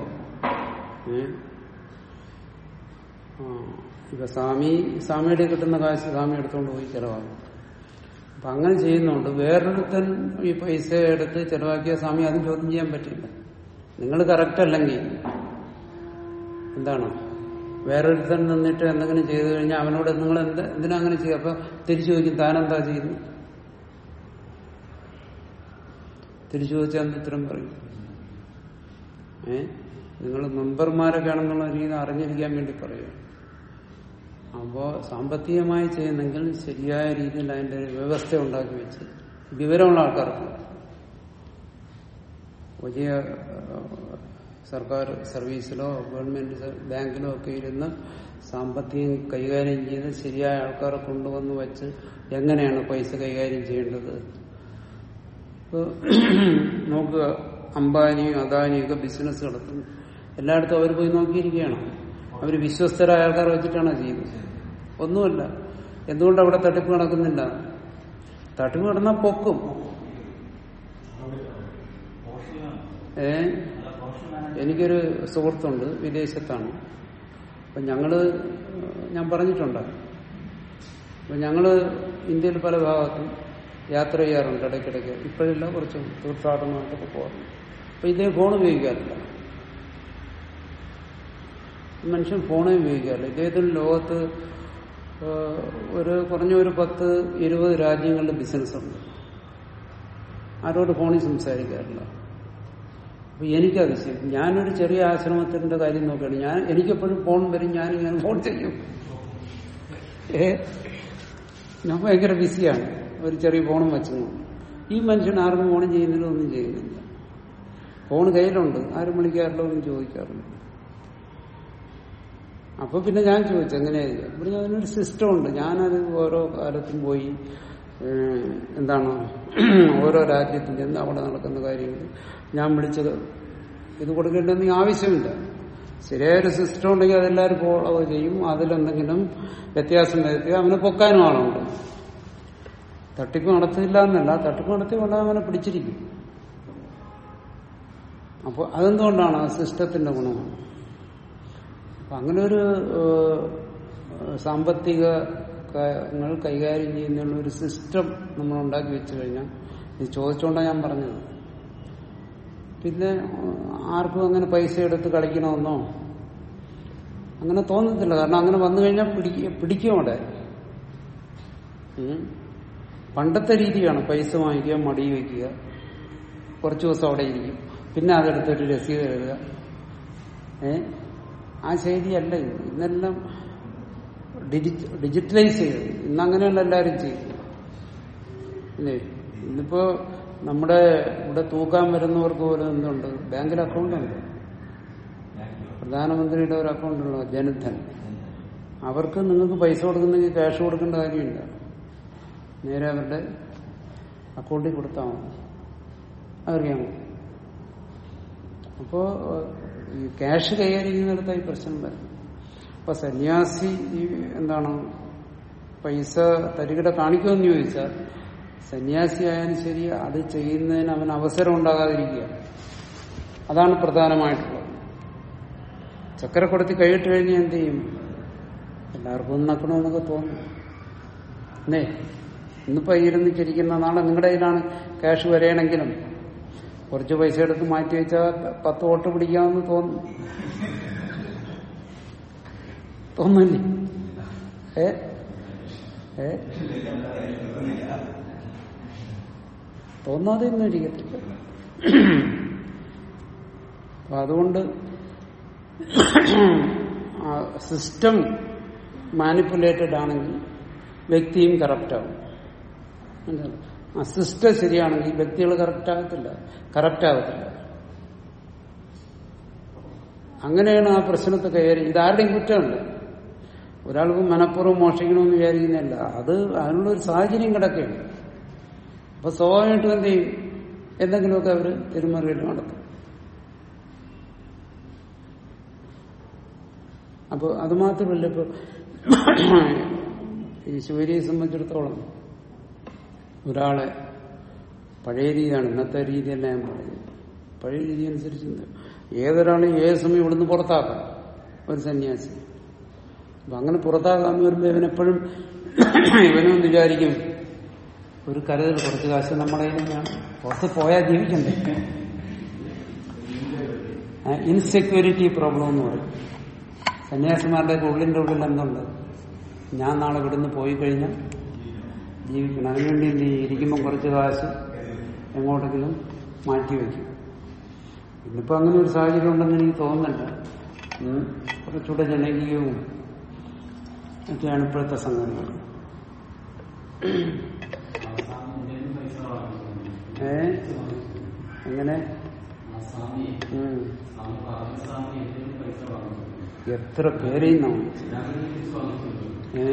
ഇപ്പൊ സ്വാമി സ്വാമിയുടെ കിട്ടുന്ന കാശ് സ്വാമി എടുത്തുകൊണ്ട് പോയി ചെലവാകും അപ്പൊ അങ്ങനെ ചെയ്യുന്നതുകൊണ്ട് വേറൊരുത്തൻ ഈ പൈസ എടുത്ത് ചെലവാക്കിയ സ്വാമി അതും ചോദ്യം ചെയ്യാൻ പറ്റില്ല നിങ്ങൾ കറക്റ്റ് അല്ലെങ്കിൽ എന്താണ് വേറൊരുത്തൻ നിന്നിട്ട് എന്തെങ്കിലും ചെയ്തു കഴിഞ്ഞാൽ അവനോട് നിങ്ങൾ എന്ത് എന്തിനാ അങ്ങനെ ചെയ്യുക അപ്പൊ തിരിച്ചു ചോദിക്കും താനെന്താ ചെയ്യുന്നു തിരിച്ചു ചോദിച്ചാൽ എന്ത് ഉത്തരം പറയും ഏ നിങ്ങൾ മെമ്പർമാരൊക്കെ ആണെന്നുള്ള രീതി അറിഞ്ഞിരിക്കാൻ വേണ്ടി പറയുക അപ്പോ സാമ്പത്തികമായി ചെയ്യുന്നെങ്കിൽ ശരിയായ രീതിയിൽ അതിന്റെ ഒരു വ്യവസ്ഥ ഉണ്ടാക്കി വെച്ച് വിവരമുള്ള ആൾക്കാർക്ക് വലിയ ഏഹ്, സർക്കാർ സർവീസിലോ ഗവൺമെന്റ് സ- ബാങ്കിലോ ഒക്കെ ഇരുന്ന് സാമ്പത്തികം കൈകാര്യം ചെയ്ത് ശരിയായ ആൾക്കാരെ കൊണ്ടുവന്ന് വെച്ച് എങ്ങനെയാണ് പൈസ കൈകാര്യം ചെയ്യേണ്ടത് ഇപ്പൊ നോക്കുക അംബാനിയും അദാനിയും ഒക്കെ ബിസിനസ് നടത്തുന്നു എല്ലായിടത്തും അവർ പോയി നോക്കിയിരിക്കുകയാണ് അവർ വിശ്വസ്തരായ ആൾക്കാരെ വെച്ചിട്ടാണ് ചെയ്യുന്നത് ഒന്നുമല്ല എന്തുകൊണ്ട് അവിടെ തട്ടിപ്പ് നടക്കുന്നില്ല തട്ടിപ്പ് നടന്നാൽ പൊക്കും ഏ എനിക്കൊരു സുഹൃത്തുണ്ട് വിദേശത്താണ് അപ്പൊ ഞങ്ങള് ഞാൻ പറഞ്ഞിട്ടുണ്ട് അപ്പൊ ഞങ്ങള് ഇന്ത്യയിൽ പല ഭാഗത്തും യാത്ര ചെയ്യാറുണ്ട് ഇടയ്ക്കിടയ്ക്ക് ഇപ്പോഴില്ല കുറച്ച് തീർത്ഥാടനമായിട്ടൊക്കെ പോകാറുണ്ട് അപ്പൊ ഇതേ ഫോൺ ഉപയോഗിക്കാറില്ല മനുഷ്യൻ ഫോണേ ഉപയോഗിക്കാറില്ല ഇദ്ദേഹത്തിന് ലോകത്ത് ഏഹ്, ഒരു കുറഞ്ഞ ഒരു പത്ത് ഇരുപത് രാജ്യങ്ങളിൽ ബിസിനസ്സുണ്ട് ആരോട് ഫോണിൽ സംസാരിക്കാറില്ല അപ്പൊ എനിക്കതിശയം ഞാനൊരു ചെറിയ ആശ്രമത്തിന്റെ കാര്യം നോക്കുകയാണ് ഞാൻ എനിക്കെപ്പോഴും ഫോൺ വരും ഞാൻ ഇങ്ങനെ ഫോൺ ചെയ്യും ഏ ഞാൻ ഭയങ്കര ബിസിയാണ് ഒരു ചെറിയ ഫോണും വെച്ചു ഈ മനുഷ്യൻ ആർക്കും ഫോൺ ചെയ്യുന്നില്ല ഒന്നും ചെയ്യുന്നില്ല ഫോൺ കയ്യിലുണ്ട് ആരും വിളിക്കാറില്ല ഒന്നും ചോദിക്കാറില്ല അപ്പൊ പിന്നെ ഞാൻ ചോദിച്ചു എങ്ങനെയായിരിക്കും ഇവിടെ അതിനൊരു സിസ്റ്റം ഉണ്ട് ഞാനത് ഓരോ കാലത്തും പോയി ഏഹ്, എന്താണ് ഓരോ രാജ്യത്തും ചെന്ന് അവിടെ നടക്കുന്ന കാര്യങ്ങൾ ഞാൻ വിളിച്ചത് ഇത് കൊടുക്കേണ്ടെന്ന് ആവശ്യമില്ല ശരിയായൊരു സിസ്റ്റം ഉണ്ടെങ്കിൽ അതെല്ലാവരും ഫോളോ ചെയ്യും അതിലെന്തെങ്കിലും വ്യത്യാസം വരുത്തി അവനെ പൊക്കാനും ആളുണ്ട് തട്ടിപ്പ് നടത്തില്ല എന്നല്ല തട്ടിപ്പ് നടത്തി കൊണ്ട് അവനെ പിടിച്ചിരിക്കും അപ്പോൾ അതെന്തുകൊണ്ടാണ് ആ സിസ്റ്റത്തിന്റെ ഗുണമാണ് അപ്പൊ അങ്ങനെ ഒരു ഏഹ്, സാമ്പത്തിക കാര്യങ്ങൾ കൈകാര്യം ചെയ്യുന്നതിനുള്ള ഒരു സിസ്റ്റം നമ്മൾ ഉണ്ടാക്കി വെച്ചു കഴിഞ്ഞാൽ ഇത് ചോദിച്ചുകൊണ്ടാണ് ഞാൻ പറഞ്ഞത് പിന്നെ ഏഹ്, ആർക്കും അങ്ങനെ പൈസ എടുത്ത് കളിക്കണമെന്നോ അങ്ങനെ തോന്നത്തില്ല കാരണം അങ്ങനെ വന്നു കഴിഞ്ഞാൽ പിടിക്ക പിടിക്കും അവിടെ ഉം. പണ്ടത്തെ രീതിയാണ് പൈസ വാങ്ങിക്കുക മടി വയ്ക്കുക കുറച്ചു ദിവസം അവിടെ ഇരിക്കും പിന്നെ അതെടുത്തൊരു രസീത് എഴുതുക ഏ ആ ശൈലിയല്ല ഇത് ഇന്നെല്ലാം ഡിജി- ഡിജിറ്റലൈസ് ചെയ്ത് ഇന്നങ്ങനെയല്ല എല്ലാവരും ചെയ്യുന്നത് അല്ലേ ഇന്നിപ്പോ നമ്മുടെ ഇവിടെ തൂക്കാൻ വരുന്നവർക്ക് പോലും എന്തുണ്ട് ബാങ്കിൽ അക്കൗണ്ട് ഉണ്ട് പ്രധാനമന്ത്രിയുടെ ഒരു അക്കൗണ്ട് ഉള്ള ജനധൻ അവർക്ക് നിങ്ങൾക്ക് പൈസ കൊടുക്കുന്നെങ്കിൽ ക്യാഷ് കൊടുക്കേണ്ട കാര്യമില്ല നേരെ അവരുടെ അക്കൗണ്ടിൽ കൊടുത്താൽ മതി അതറിയാമോ അപ്പോ ഈ ക്യാഷ് കൈകാര്യം ചെയ്യുന്നിടത്ത് ഈ പ്രശ്നം വരും അപ്പൊ സന്യാസി ഈ എന്താണ് പൈസ തരികിട കാണിക്കുമെന്ന് ചോദിച്ചാൽ സന്യാസി ആയാലും ശരി അത് ചെയ്യുന്നതിന് അവന് അവസരം ഉണ്ടാകാതിരിക്കുക അതാണ് പ്രധാനമായിട്ടുള്ളത് ചക്കര കൊടുത്ത് കൈയിട്ട് കഴിഞ്ഞാൽ എന്ത് ചെയ്യും എല്ലാവർക്കും ഒന്ന് നക്കണമെന്നൊക്കെ തോന്നും അല്ലേ ഇന്നിപ്പോ ഇരുന്ന് ചിരിക്കുന്ന നാളെ നിങ്ങളുടെ കയ്യിലാണ് ക്യാഷ് വരെയാണെങ്കിലും കുറച്ച് പൈസ എടുത്ത് മാറ്റി വെച്ചാൽ പത്ത് വോട്ട് പിടിക്കാമെന്ന് തോന്നും തോന്നില്ലേ ഏ ഏ തോന്നാതെ ഒന്നും ഇരിക്കത്തില്ല അപ്പൊ അതുകൊണ്ട് സിസ്റ്റം മാനിപ്പുലേറ്റഡ് ആണെങ്കിൽ വ്യക്തിയും കറപ്റ്റാവും മനസ്സിലായോ? ആ സിസ്റ്റം ശരിയാണെങ്കിൽ വ്യക്തികൾ കറക്റ്റ് ആകത്തില്ല കറക്റ്റ് ആകത്തില്ല അങ്ങനെയാണ് ആ പ്രശ്നത്തെ കയറി ഇതാരുടെയും കുറ്റമുണ്ട് ഒരാൾക്ക് മനഃപൂർവ്വം മോഷിക്കണമെന്ന് വിചാരിക്കുന്നില്ല അത് അതിനുള്ള ഒരു സാഹചര്യം കിടക്കുകയാണ് അപ്പൊ സ്വാഭാവികമായിട്ടും എന്ത് ചെയ്യും എന്തെങ്കിലുമൊക്കെ അവർ തിരുമറികൾ നടത്തും അപ്പൊ അത് മാത്രമല്ല ഇപ്പൊ ഈ ശിവരിയെ സംബന്ധിച്ചിടത്തോളം ഒരാളെ പഴയ രീതിയാണ് ഇന്നത്തെ രീതിയല്ല ഞാൻ പറയുന്നത് പഴയ രീതി അനുസരിച്ച് ഏതൊരാളെയും ഏത് സമയം ഇവിടുന്ന് പുറത്താക്കാം ഒരു സന്യാസി അപ്പൊ അങ്ങനെ പുറത്താകാന്ന് വരുമ്പോ ഇവനെപ്പോഴും ഇവനും വിചാരിക്കും ഒരു കരുതൽ കുറച്ച് കാശ് നമ്മളെ കയ്യിലാണ് പുറത്ത് പോയാൽ ജീവിക്കണ്ടേ ഇൻസെക്യൂരിറ്റി പ്രോബ്ലം എന്ന് പറയും സന്യാസിമാരുടെ ഉള്ളിന്റെ ഉള്ളിൽ എന്തുണ്ട് ഞാൻ നാളെ ഇവിടുന്ന് പോയി കഴിഞ്ഞാൽ ജീവിക്കണം അതിനുവേണ്ടി എന്ത് ചെയ്യും ഇരിക്കുമ്പോൾ കുറച്ച് കാശ് എങ്ങോട്ടെങ്കിലും മാറ്റി വയ്ക്കും ഇന്നിപ്പോ അങ്ങനെ ഒരു സാഹചര്യം ഉണ്ടെന്ന് എനിക്ക് തോന്നുന്നില്ല ഉം. കുറച്ചുകൂടെ ജനകീയവും ഒക്കെയാണ് ഇപ്പോഴത്തെ സംഘടനകൾ ഏ എങ്ങനെ ഉം. എത്ര പേരെയും നമ്മൾ ഏ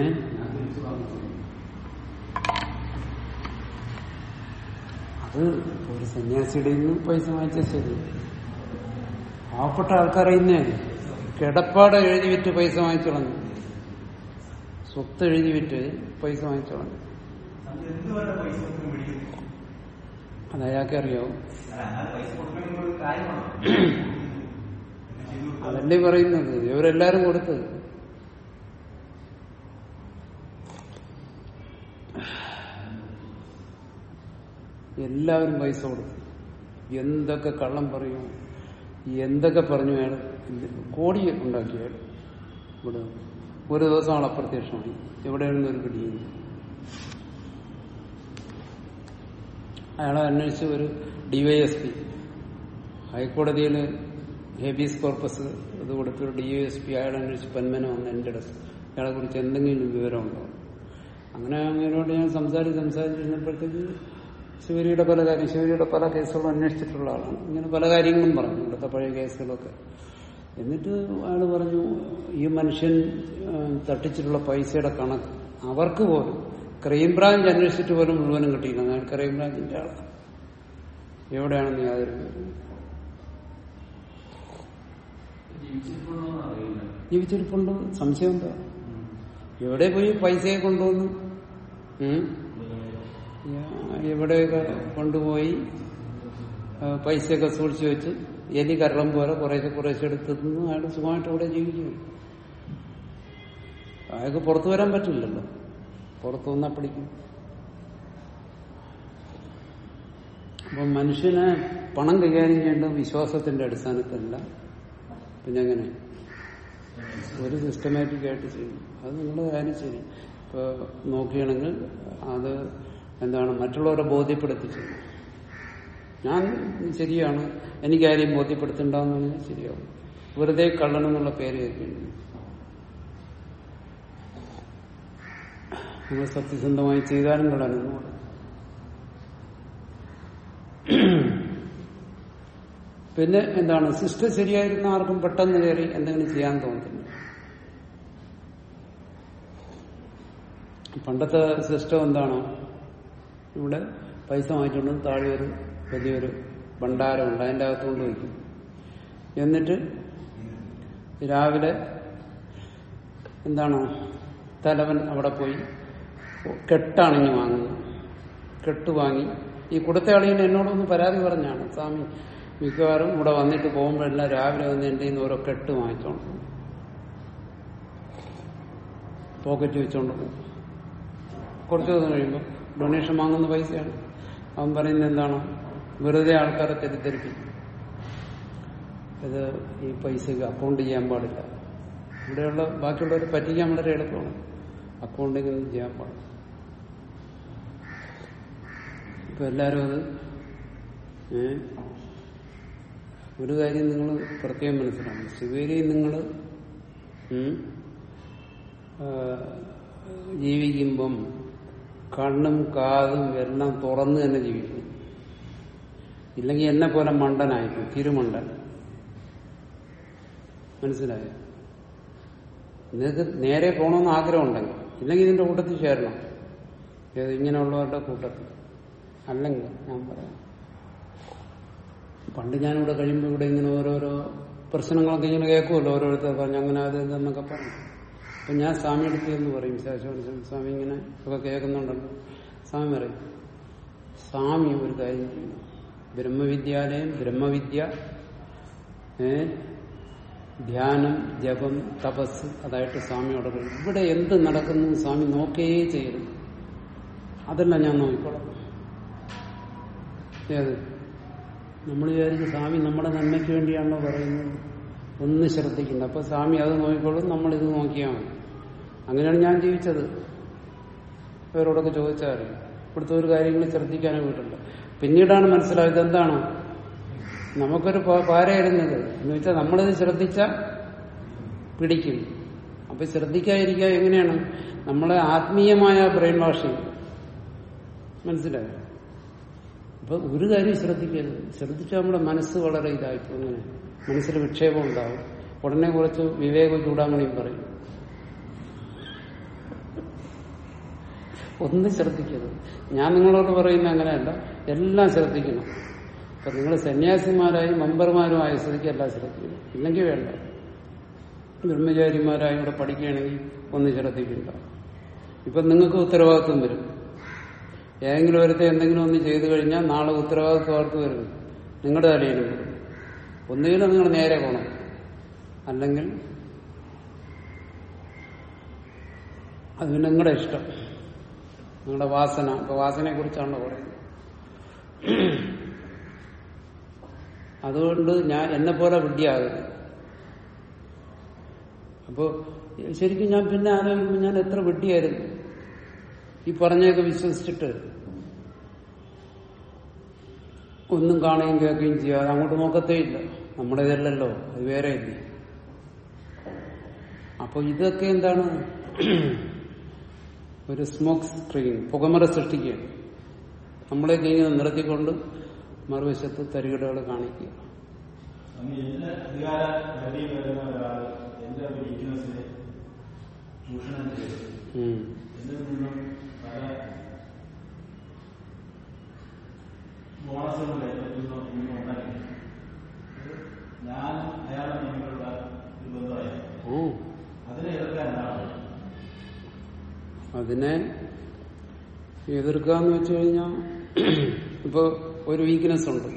അത് ഒരു സന്യാസിയുടെ നിന്ന് പൈസ വാങ്ങിച്ച ശരി പാവപ്പെട്ട ആൾക്കാരറിയുന്നേ കിടപ്പാട് എഴുതി വിറ്റ് പൈസ വാങ്ങിച്ചോളഞ്ഞു സ്വത്ത് എഴുതി വിറ്റ് പൈസ വാങ്ങിച്ചോളഞ്ഞു അത് അയാൾക്ക് അറിയാവും അതല്ലേ പറയുന്നത് ഇവരെല്ലാരും കൊടുത്തത് എല്ലാവരും പൈസ കൊടുത്തു എന്തൊക്കെ കള്ളം പറയും എന്തൊക്കെ പറഞ്ഞു അയാൾ കോടി ഉണ്ടാക്കി അയാൾ ഇവിടെ ഒരു ദിവസം ആൾ അപ്രത്യക്ഷമായി എവിടെയാണെന്ന് ഒരു പിടിയില്ല അയാളെ അന്വേഷിച്ച് ഒരു ഡിവൈഎസ്പി ഹൈക്കോടതിയിൽ ഹേബിയസ് കോർപ്പസ് ഇത് കൊടുത്തൊരു ഡിവൈഎസ്പി അയാളെ അന്വേഷിച്ച് പന്മന വന്ന് എന്റെ അടുത്ത് അയാളെ കുറിച്ച് എന്തെങ്കിലും വിവരമുണ്ടോ അങ്ങനെ അങ്ങനെയോട് ഞാൻ സംസാരിച്ച് സംസാരിച്ചിരുന്നപ്പോഴത്തേക്ക് ശിവരിയുടെ പല കാര്യം ശിവരിയുടെ പല കേസുകളും അന്വേഷിച്ചിട്ടുള്ള ആളാണ് ഇങ്ങനെ പല കാര്യങ്ങളും പറഞ്ഞു ഇവിടുത്തെ പഴയ കേസുകളൊക്കെ എന്നിട്ട് അയാൾ പറഞ്ഞു ഈ മനുഷ്യൻ ആ, തട്ടിച്ചിട്ടുള്ള പൈസയുടെ കണക്ക് അവർക്ക് പോലും ക്രൈംബ്രാഞ്ച് അന്വേഷിച്ചിട്ട് പോലും മുഴുവനും കിട്ടിയില്ല അയാൾ ക്രൈംബ്രാഞ്ചിന്റെ ആളാണ് എവിടെയാണെന്ന് യാതൊരു വിവരവും ജീവിച്ചിരിപ്പുണ്ട് സംശയം എന്താ എവിടെ പോയി പൈസയെ കൊണ്ടുവന്നു ഉം? ഞാൻ എവിടെയൊക്കെ കൊണ്ടുപോയി ആ, പൈസയൊക്കെ സൂക്ഷിച്ചു വെച്ച് എലി കരളം പോലെ കുറേശ്ശെ കുറേശ്ശെ എടുത്ത് തിന്ന് അയാൾ സുഖമായിട്ട് അവിടെ ജീവിക്കും അയാൾക്ക് പുറത്തു വരാൻ പറ്റില്ലല്ലോ പുറത്തു വന്നാൽ പിടിക്കും അപ്പൊ മനുഷ്യനെ പണം കൈകാര്യം ചെയ്യേണ്ടത് വിശ്വാസത്തിന്റെ അടിസ്ഥാനത്തിലല്ല പിന്നെ എങ്ങനെ ഒരു സിസ്റ്റമാറ്റിക് ആയിട്ട് ചെയ്യും അത് നിങ്ങളുടെ കാര്യം ശരി ഇപ്പൊ നോക്കുകയാണെങ്കിൽ അത് എന്താണ് മറ്റുള്ളവരെ ബോധ്യപ്പെടുത്തി ചെയ്യും ഞാൻ ശരിയാണ് എനിക്ക് ആരെയും ബോധ്യപ്പെടുത്തണ്ടെന്ന് പറഞ്ഞാൽ ശരിയാവും വെറുതെ കള്ളനെന്നുള്ള പേര് കേൾക്കുന്നു നിങ്ങൾ സത്യസന്ധമായി ചെയ്താലും കള്ളനെന്ന് പറയും പിന്നെ എന്താണ് സിസ്റ്റം ശരിയായിരുന്ന ആർക്കും പെട്ടെന്ന് കയറി എന്തെങ്കിലും ചെയ്യാൻ തോന്നുന്നില്ല പണ്ടത്തെ സിസ്റ്റം എന്താണ് ഇവിടെ പൈസ വാങ്ങിച്ചുകൊണ്ട് താഴെ ഒരു വലിയൊരു ഭണ്ഡാരമുണ്ട് അതിൻ്റെ അകത്തുകൊണ്ട് വയ്ക്കും എന്നിട്ട് രാവിലെ എന്താണ് തലവൻ അവിടെ പോയി കെട്ടാണിഞ്ഞ് വാങ്ങുന്നു കെട്ട് വാങ്ങി ഈ കൊടുത്ത അളിയൻ എന്നോടൊന്ന് പരാതി പറഞ്ഞാണ് സ്വാമി മിക്കവാറും ഇവിടെ വന്നിട്ട് പോകുമ്പോഴെല്ലാം രാവിലെ വന്ന് എൻ്റെ കയ്യിൽ നിന്ന് ഓരോ കെട്ട് വാങ്ങിച്ചോണ്ട് പോകും. പോക്കറ്റ് വെച്ചോണ്ട് പോകും കുറച്ച് ദിവസം കഴിയുമ്പോൾ ഡൊണേഷൻ വാങ്ങുന്ന പൈസയാണ് അവൻ പറയുന്നത് എന്താണ് വെറുതെ ആൾക്കാരെ തെറ്റിദ്ധരിപ്പിക്കും ഇത് ഈ പൈസക്ക് അക്കൗണ്ട് ചെയ്യാൻ പാടില്ല ഇവിടെയുള്ള ബാക്കിയുള്ളവരെ പറ്റിക്കാൻ വളരെ എളുപ്പമാണ് അക്കൗണ്ടിങ് ഒന്നും ചെയ്യാൻ പാടില്ല ഇപ്പൊ എല്ലാരും അത് ഏ ഒരു കാര്യം നിങ്ങൾ പ്രത്യേകം മനസ്സിലാക്കണം ശിവേരി നിങ്ങൾ ജീവിക്കുമ്പം കണ്ണും കാതും എല്ലാം തുറന്ന് തന്നെ ജീവിക്കും ഇല്ലെങ്കിൽ എന്നെ പോലെ മണ്ടനായിരിക്കും തിരുമണ്ടൻ മനസ്സിലായോ നിങ്ങൾക്ക് നേരെ പോകണമെന്ന് ആഗ്രഹമുണ്ടെങ്കിൽ ഇല്ലെങ്കിൽ ഇതിന്റെ കൂട്ടത്തിൽ ചേരണം ഏത് ഇങ്ങനെയുള്ളവരുടെ കൂട്ടത്തിൽ അല്ലെങ്കിൽ ഞാൻ പറയാം പണ്ട് ഞാനിവിടെ കഴിയുമ്പോൾ ഇവിടെ ഇങ്ങനെ ഓരോരോ പ്രശ്നങ്ങളൊക്കെ ഇങ്ങനെ കേൾക്കുമല്ലോ ഓരോരുത്തർ പറഞ്ഞു അങ്ങനെ അത് ഇതെന്നൊക്കെ പറഞ്ഞു അപ്പൊ ഞാൻ സ്വാമി അടുത്ത് എന്ന് പറയും ശേഷം സ്വാമി ഇങ്ങനെ ഒക്കെ കേൾക്കുന്നുണ്ടല്ലോ സ്വാമി പറയും സ്വാമി ഒരു കാര്യം ചെയ്യും ബ്രഹ്മവിദ്യാലയം ബ്രഹ്മവിദ്യ ഏ ധ്യാനം ജപം തപസ് അതായിട്ട് സ്വാമിയോട് പറയും ഇവിടെ എന്ത് നടക്കുന്നു സ്വാമി നോക്കേ ചെയ്യരുത് അതല്ല ഞാൻ നോക്കിക്കോളാം ഏത് നമ്മൾ വിചാരിക്കും സ്വാമി നമ്മുടെ നന്മയ്ക്ക് വേണ്ടിയാണല്ലോ പറയുന്നത് ഒന്ന് ശ്രദ്ധിക്കണ്ട അപ്പൊ സ്വാമി അത് നോക്കിക്കോളും നമ്മൾ ഇത് നോക്കിയാൽ മതി അങ്ങനെയാണ് ഞാൻ ജീവിച്ചത് ഇവരോടൊക്കെ ചോദിച്ചാൽ അറിയാം ഇവിടുത്തെ ഒരു കാര്യങ്ങൾ ശ്രദ്ധിക്കാനേ വീട്ടില്ല പിന്നീടാണ് മനസ്സിലായത് എന്താണ് നമുക്കൊരു പ- പാരയായിരുന്നത് എന്ന് വെച്ചാൽ നമ്മളിത് ശ്രദ്ധിച്ചാൽ പിടിക്കും അപ്പൊ ശ്രദ്ധിക്കാതിരിക്കുക എങ്ങനെയാണ് നമ്മളെ ആത്മീയമായ ബ്രെയിൻ വാഷിങ് മനസ്സിലായോ അപ്പൊ ഒരു കാര്യം ശ്രദ്ധിക്കരുത് ശ്രദ്ധിച്ചാൽ നമ്മുടെ മനസ്സ് വളരെ ഇതായിപ്പോ അങ്ങനെ മനസ്സിൽ വിക്ഷേപം ഉണ്ടാവും ഉടനെ കുറച്ച് വിവേക ചൂടാമണിയും പറയും ഒന്നും ശ്രദ്ധിക്കരുത് ഞാൻ നിങ്ങളോട് പറയുന്ന അങ്ങനെയല്ല എല്ലാം ശ്രദ്ധിക്കണം അപ്പൊ നിങ്ങൾ സന്യാസിമാരായും മെമ്പർമാരുമായ സ്ഥിതിക്ക് എല്ലാം ശ്രദ്ധിക്കണം ഇല്ലെങ്കിൽ വേണ്ട ബ്രഹ്മചാരിമാരായി ഇവിടെ പഠിക്കുകയാണെങ്കിൽ ഒന്നും ശ്രദ്ധിക്കണ്ട ഇപ്പൊ നിങ്ങൾക്ക് ഉത്തരവാദിത്വം വരും ഏതെങ്കിലും ഒരുത്തെ എന്തെങ്കിലും ഒന്ന് ചെയ്തു കഴിഞ്ഞാൽ നാളെ ഉത്തരവാദിത്വം അവർക്ക് വരും നിങ്ങളുടെ തലയിലും വരും ഒന്നുകിലും നിങ്ങൾ നേരെ പോകണം അല്ലെങ്കിൽ അത് പിന്നെ നിങ്ങളുടെ ഇഷ്ടം നിങ്ങളുടെ വാസന ഇപ്പൊ വാസനയെ കുറിച്ചാണല്ലോ പറയുന്നത് അതുകൊണ്ട് ഞാൻ എന്നെ പോലെ വിഡ്ഢിയാകരുത് അപ്പോ ശരിക്കും ഞാൻ പിന്നെ ആലോചിക്കുമ്പോൾ ഞാൻ എത്ര വിഡ്ഢിയായിരുന്നു ഈ പറഞ്ഞൊക്കെ വിശ്വസിച്ചിട്ട് ഒന്നും കാണുകയും കേൾക്കുകയും ചെയ്യാതെ അങ്ങോട്ട് നോക്കത്തേ ഇല്ല നമ്മുടെ ഇതല്ലല്ലോ അത് വേറെ ഇല്ലേ അപ്പൊ ഇതൊക്കെ എന്താണ് ഒരു സ്മോക്ക് സ്ക്രീൻ പുകമറ സൃഷ്ടിക്കുകയാണ് നമ്മളെ ഇങ്ങനെ നിർത്തിക്കൊണ്ട് മറുവശത്ത് തരികടകൾ കാണിക്കുക അങ്ങ് എല്ലാ അധികാര പരിധിയിൽ വരുന്ന ഒരാൾ എന്റെ ഒരു വീക്ക്നെസ്സിനെ ചൂഷണം ചെയ്തു ഉം. എന്നിൽ നിന്നും പല ബോണസുകൾ കൈപ്പറ്റുന്നു എന്നുണ്ടെങ്കിൽ അത് ഞാൻ അയാളെ തമ്മിലുള്ള ഒരു ബന്ധമായിരുന്നു ഓ അതിനെ എതിർക്കാൻ എന്താണ് അതിനെ എതിർക്കാന്ന് വെച്ചു കഴിഞ്ഞാൽ ഇപ്പൊ ഒരു വീക്ക്നെസ് ഉണ്ട്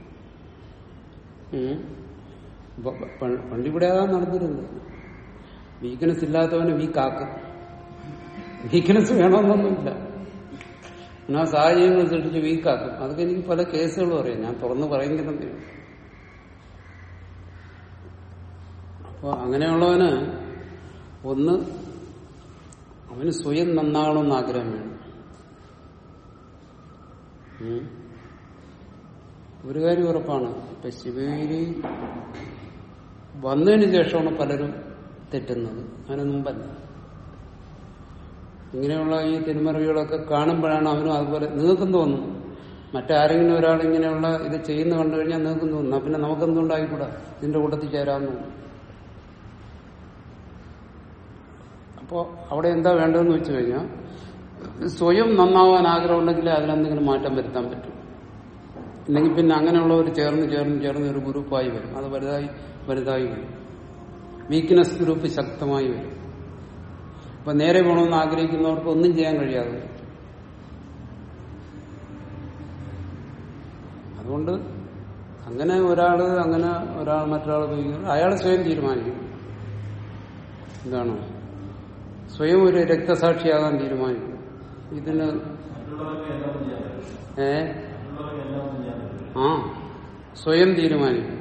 ഉം. ഇപ്പൊ പ- പണ്ടിവിടെ അതാ നടന്നിരുന്നത് വീക്ക്നെസ് ഇല്ലാത്തവനെ വീക്കാക്കും വീക്ക്നെസ് വേണമെന്നൊന്നുമില്ല ഞാൻ ആ സാഹചര്യങ്ങൾ സൃഷ്ടിച്ച് വീക്കാക്കും അതൊക്കെ എനിക്ക് പല കേസുകളും അറിയാം ഞാൻ തുറന്ന് പറയുന്നില്ലെന്നേ ഉള്ളൂ. അപ്പൊ അങ്ങനെയുള്ളവന് ഒന്ന് അവന് സ്വയം നന്നാകണമെന്ന് ആഗ്രഹം വേണം ഉം. ഒരു കാര്യം ഉറപ്പാണ് ഇപ്പൊ ശിവഗിരി വന്നതിന് ശേഷമാണ് പലരും തെറ്റുന്നത് അതിന് മുമ്പല്ല ഇങ്ങനെയുള്ള ഈ തിരുമറികളൊക്കെ കാണുമ്പോഴാണ് അവനും അതുപോലെ നിങ്ങൾക്കും തോന്നും മറ്റാരെങ്കിലും ഒരാൾ ഇങ്ങനെയുള്ള ഇത് ചെയ്യുന്ന കണ്ടു കഴിഞ്ഞാൽ നിങ്ങൾക്കും തോന്നും പിന്നെ നമുക്കെന്തുണ്ടായിക്കൂടാ ഇതിന്റെ കൂട്ടത്തിൽ ചേരാമെന്ന് തോന്നും അപ്പോ അവിടെ എന്താ വേണ്ടതെന്ന് വെച്ച് കഴിഞ്ഞാൽ സ്വയം നന്നാവാൻ ആഗ്രഹമുണ്ടെങ്കിൽ അതിലെന്തെങ്കിലും മാറ്റം വരുത്താൻ പറ്റും ഇല്ലെങ്കിൽ പിന്നെ അങ്ങനെയുള്ളവർ ചേർന്ന് ചേർന്ന് ചേർന്ന് ഒരു ഗ്രൂപ്പായി വരും അത് വലുതായി വലുതായി വരും വീക്ക്നെസ് ഗ്രൂപ്പ് ശക്തമായി വരും അപ്പൊ നേരെ പോകണമെന്ന് ആഗ്രഹിക്കുന്നവർക്ക് ഒന്നും ചെയ്യാൻ കഴിയാതെ വരും. അതുകൊണ്ട് അങ്ങനെ ഒരാള് അങ്ങനെ ഒരാൾ മറ്റൊരാൾ ഉപയോഗിക്കുന്നത് അയാൾ സ്വയം തീരുമാനിക്കും എന്താണ് സ്വയം ഒരു രക്തസാക്ഷിയാകാൻ തീരുമാനിക്കും ഇതിന് മറ്റുള്ളവർക്ക് എല്ലാം ഒന്നും ചെയ്യാൻ പറ്റില്ല ഏ മറ്റുള്ളവർക്ക് എല്ലാം ഒന്നും ചെയ്യാൻ പറ്റില്ല ആ സ്വയം തീരുമാനിക്കും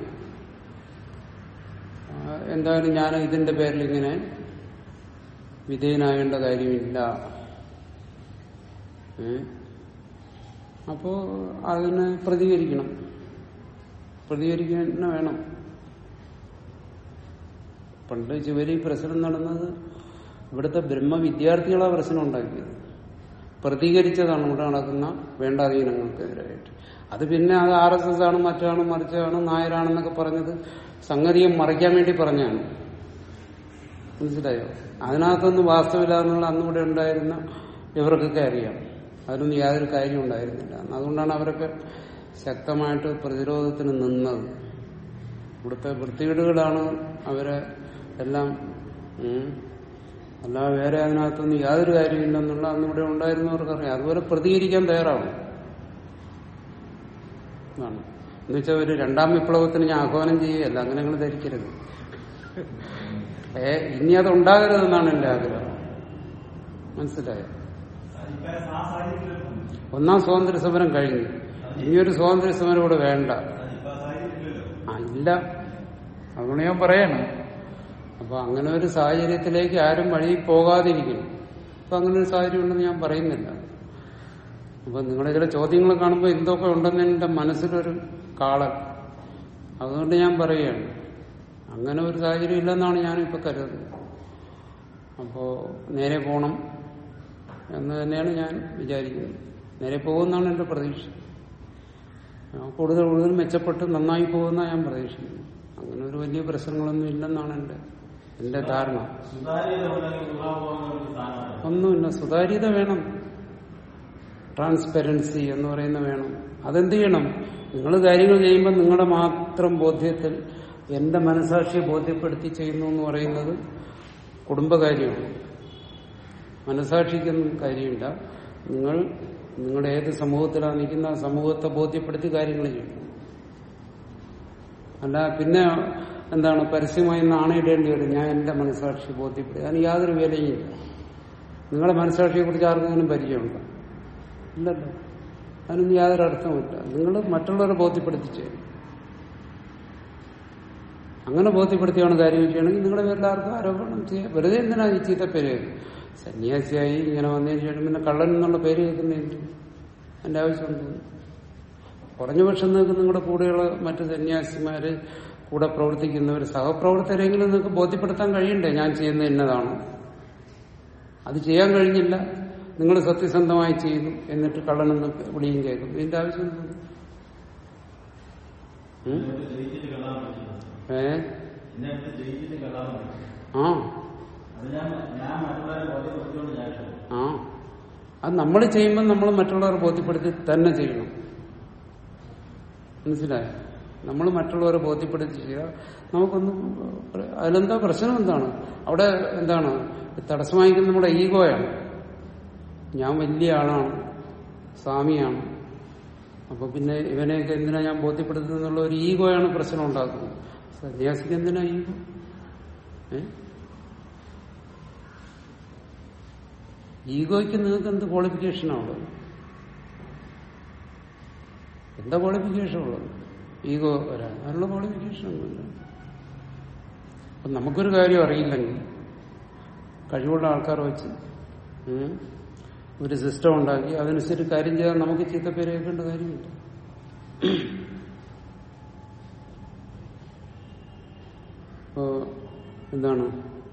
ആ, എന്തായാലും ഞാൻ ഇതിന്റെ പേരിൽ ഇങ്ങനെ വിധേയനാകേണ്ട കാര്യമില്ല ഏ? അപ്പോ അതിന് പ്രതികരിക്കണം പ്രതികരിക്കാൻ തന്നെ വേണം പണ്ട് ശിവരി പ്രശ്നം നടന്നത് ഇവിടുത്തെ ബ്രഹ്മ വിദ്യാർത്ഥികളാ പ്രശ്നം ഉണ്ടാക്കിയത് പ്രതികരിച്ചതാണ് ഇവിടെ നടക്കുന്ന വേണ്ടാധീനങ്ങൾക്കെതിരായിട്ട് അത് പിന്നെ അത് ആർ എസ് എസ് ആണ് മറ്റാണ് മറിച്ചാണ് നായരാണെന്നൊക്കെ പറഞ്ഞത് സംഗതിയെ മറയ്ക്കാൻ വേണ്ടി പറഞ്ഞാണ് മനസ്സിലായോ അതിനകത്തൊന്നും വാസ്തവില്ല എന്നുള്ള അന്നിവിടെ ഉണ്ടായിരുന്ന ഇവർക്കൊക്കെ അറിയാം അതിനൊന്നും യാതൊരു കാര്യം ഉണ്ടായിരുന്നില്ല അതുകൊണ്ടാണ് അവരൊക്കെ ശക്തമായിട്ട് പ്രതിരോധത്തിന് നിന്നത് ഇവിടുത്തെ വൃത്തികേടുകളാണ് അവരെ എല്ലാം ഉം, അല്ലാതെ വേറെ അതിനകത്തൊന്നും യാതൊരു കാര്യമില്ലെന്നുള്ള അന്നിവിടെ ഉണ്ടായിരുന്നവർക്കറിയാം അതുപോലെ പ്രതികരിക്കാൻ തയ്യാറാവും എന്നാണ് എന്നുവെച്ചാൽ ഒരു രണ്ടാം വിപ്ലവത്തിന് ഞാൻ ആഹ്വാനം ചെയ്യുകയല്ല അങ്ങനെ നിങ്ങൾ ധരിക്കരുത് ഏ ഇനി അത് ഉണ്ടാകരുതെന്നാണ് എന്റെ ആഗ്രഹം മനസ്സിലായോ ഇപ്പൊ ആ സാഹചര്യത്തിലൊന്നും ഒന്നാം സ്വാതന്ത്ര്യ സമരം കഴിഞ്ഞു ഇനിയൊരു സ്വാതന്ത്ര്യ സമരം ഇവിടെ വേണ്ട ഇപ്പൊ ആ സാഹചര്യത്തിലല്ലോ ആ ഇല്ല അതുകൊണ്ട് ഞാൻ പറയണം അപ്പൊ അങ്ങനെ ഒരു സാഹചര്യത്തിലേക്ക് ആരും വഴി പോകാതിരിക്കണം അപ്പൊ അങ്ങനെ ഒരു സാഹചര്യം ഉണ്ടെന്ന് ഞാൻ പറയുന്നില്ല അപ്പൊ നിങ്ങളുടെ ചില ചോദ്യങ്ങൾ കാണുമ്പോൾ എന്തൊക്കെ ഉണ്ടെന്ന് എന്റെ മനസ്സിലൊരു കാളൻ അതുകൊണ്ട് ഞാൻ പറയുകയാണ് അങ്ങനെ ഒരു സാഹചര്യം ഇല്ലെന്നാണ് ഞാനിപ്പോ കരുതുന്നത് അപ്പോ നേരെ പോണം എന്ന് തന്നെയാണ് ഞാൻ വിചാരിക്കുന്നത് നേരെ പോകുമെന്നാണ് എന്റെ പ്രതീക്ഷ ആ, കൂടുതൽ കൂടുതൽ മെച്ചപ്പെട്ട് നന്നായി പോകുന്ന ഞാൻ പ്രതീക്ഷിക്കുന്നു അങ്ങനെ ഒരു വലിയ പ്രശ്നങ്ങളൊന്നും ഇല്ലെന്നാണ് എന്റെ എന്റെ ധാരണ സുതാര്യത ഉണ്ടെങ്കിൽ ഊഹാപോഹങ്ങൾക്ക് സ്ഥാനമാണ് ഒന്നുമില്ല സുതാര്യത വേണം ട്രാൻസ്പെറൻസി എന്ന് പറയുന്ന വേണം അതെന്ത് ചെയ്യണം നിങ്ങൾ കാര്യങ്ങൾ ചെയ്യുമ്പോൾ നിങ്ങളുടെ മാത്രം ബോധ്യത്തിൽ എന്റെ മനസാക്ഷിയെ ബോധ്യപ്പെടുത്തി ചെയ്യുന്നു എന്ന് പറയുന്നത് കുടുംബകാര്യമാണ് മനസാക്ഷിക്കൊന്നും കാര്യമില്ല നിങ്ങൾ നിങ്ങളുടെ ഏത് സമൂഹത്തിലാണ് നിൽക്കുന്ന ആ സമൂഹത്തെ ബോധ്യപ്പെടുത്തി കാര്യങ്ങൾ ചെയ്യണം അല്ല പിന്നെ എന്താണ് പരസ്യമായി നാണയിടേണ്ടി വരും ഞാൻ എന്റെ മനസാക്ഷി ബോധ്യപ്പെടുത്തി അതിന് യാതൊരു വിലയും ഇല്ല നിങ്ങളുടെ മനസാക്ഷിയെ കുറിച്ച് ആർക്കെങ്കിലും പരിചയമുണ്ടോ ഇല്ലല്ലോ അതിനൊന്നും യാതൊരു അർത്ഥമില്ല നിങ്ങൾ മറ്റുള്ളവരെ ബോധ്യപ്പെടുത്തി ചെയ്യണം അങ്ങനെ ബോധ്യപ്പെടുത്തിയാണ് കാര്യം ചെയ്യണമെങ്കിൽ നിങ്ങളുടെ പേരിൽ ആർക്കും ആരോപണം ചെയ്യാം വെറുതെ എന്തിനാ ഈ ചീത്ത പേര് സന്യാസിയായി ഇങ്ങനെ വന്നതിന് ശേഷം പിന്നെ കള്ളൻ എന്നുള്ള പേര് കേൾക്കുന്നതിന് എന്റെ ആവശ്യമുണ്ട് കുറഞ്ഞ പക്ഷം നിങ്ങൾക്ക് നിങ്ങളുടെ കൂടെയുള്ള മറ്റു സന്യാസിമാര് കൂടെ പ്രവർത്തിക്കുന്നവർ സഹപ്രവർത്തകരെങ്കിലും നിങ്ങൾക്ക് ബോധ്യപ്പെടുത്താൻ കഴിയണ്ടേ ഞാൻ ചെയ്യുന്നത് എന്നതാണ് അത് ചെയ്യാൻ കഴിഞ്ഞില്ല നിങ്ങൾ സത്യസന്ധമായി ചെയ്തു എന്നിട്ട് കള്ളനെന്ന് വിളിയും കേൾക്കും ഇതിന്റെ ആവശ്യം എന്താണ്? ഉം? എന്നിട്ട് ജയിച്ചിട്ട് കള്ളാൻ പറ്റില്ല ഏ എന്നിട്ട് ജയിച്ചിട്ട് കള്ളാൻ പറ്റില്ല ആ അത് ഞാൻ ഞാൻ മറ്റുള്ളവരെ ബോധ്യപ്പെടുത്തിക്കൊണ്ട് ഞാൻ ഇട്ടു. ആ അത് നമ്മൾ ചെയ്യുമ്പോൾ നമ്മൾ മറ്റുള്ളവരെ ബോധ്യപ്പെടുത്തി തന്നെ ചെയ്യണം മനസ്സിലായോ നമ്മൾ മറ്റുള്ളവരെ ബോധ്യപ്പെടുത്തി ചെയ്യുക നമുക്കൊന്നും പ്ര- അതിലെന്താ പ്രശ്നം എന്താണ് അവിടെ എന്താണ് തടസ്സമായിരിക്കുന്ന നമ്മുടെ ഈഗോയാണ് ഞാൻ വലിയ ആളാണ് സ്വാമിയാണ് അപ്പൊ പിന്നെ ഇവനെയൊക്കെ എന്തിനാ ഞാൻ ബോധ്യപ്പെടുത്തുന്നുള്ള ഒരു ഈഗോയാണ് പ്രശ്നം ഉണ്ടാക്കുന്നത് സന്യാസിക്ക് എന്തിനാ ഈഗോ ഏ ഈഗോയ്ക്ക് നിങ്ങൾക്ക് എന്ത് ക്വാളിഫിക്കേഷനാണ് ഉള്ളത് എന്താ ക്വാളിഫിക്കേഷൻ ഉള്ളത് ഈഗോ വരാൻ അതിനുള്ള ക്വാളിഫിക്കേഷൻ ഒന്നുമില്ല അപ്പൊ നമുക്കൊരു കാര്യം അറിയില്ലെങ്കിൽ കഴിവുള്ള ആൾക്കാർ വെച്ച് ഉം, ഒരു സിസ്റ്റം ഉണ്ടാക്കി അതനുസരിച്ച് കാര്യം ചെയ്താൽ നമുക്ക് ചീത്തപ്പേര് കേൾക്കേണ്ട കാര്യമില്ല ഇപ്പോ എന്താണ്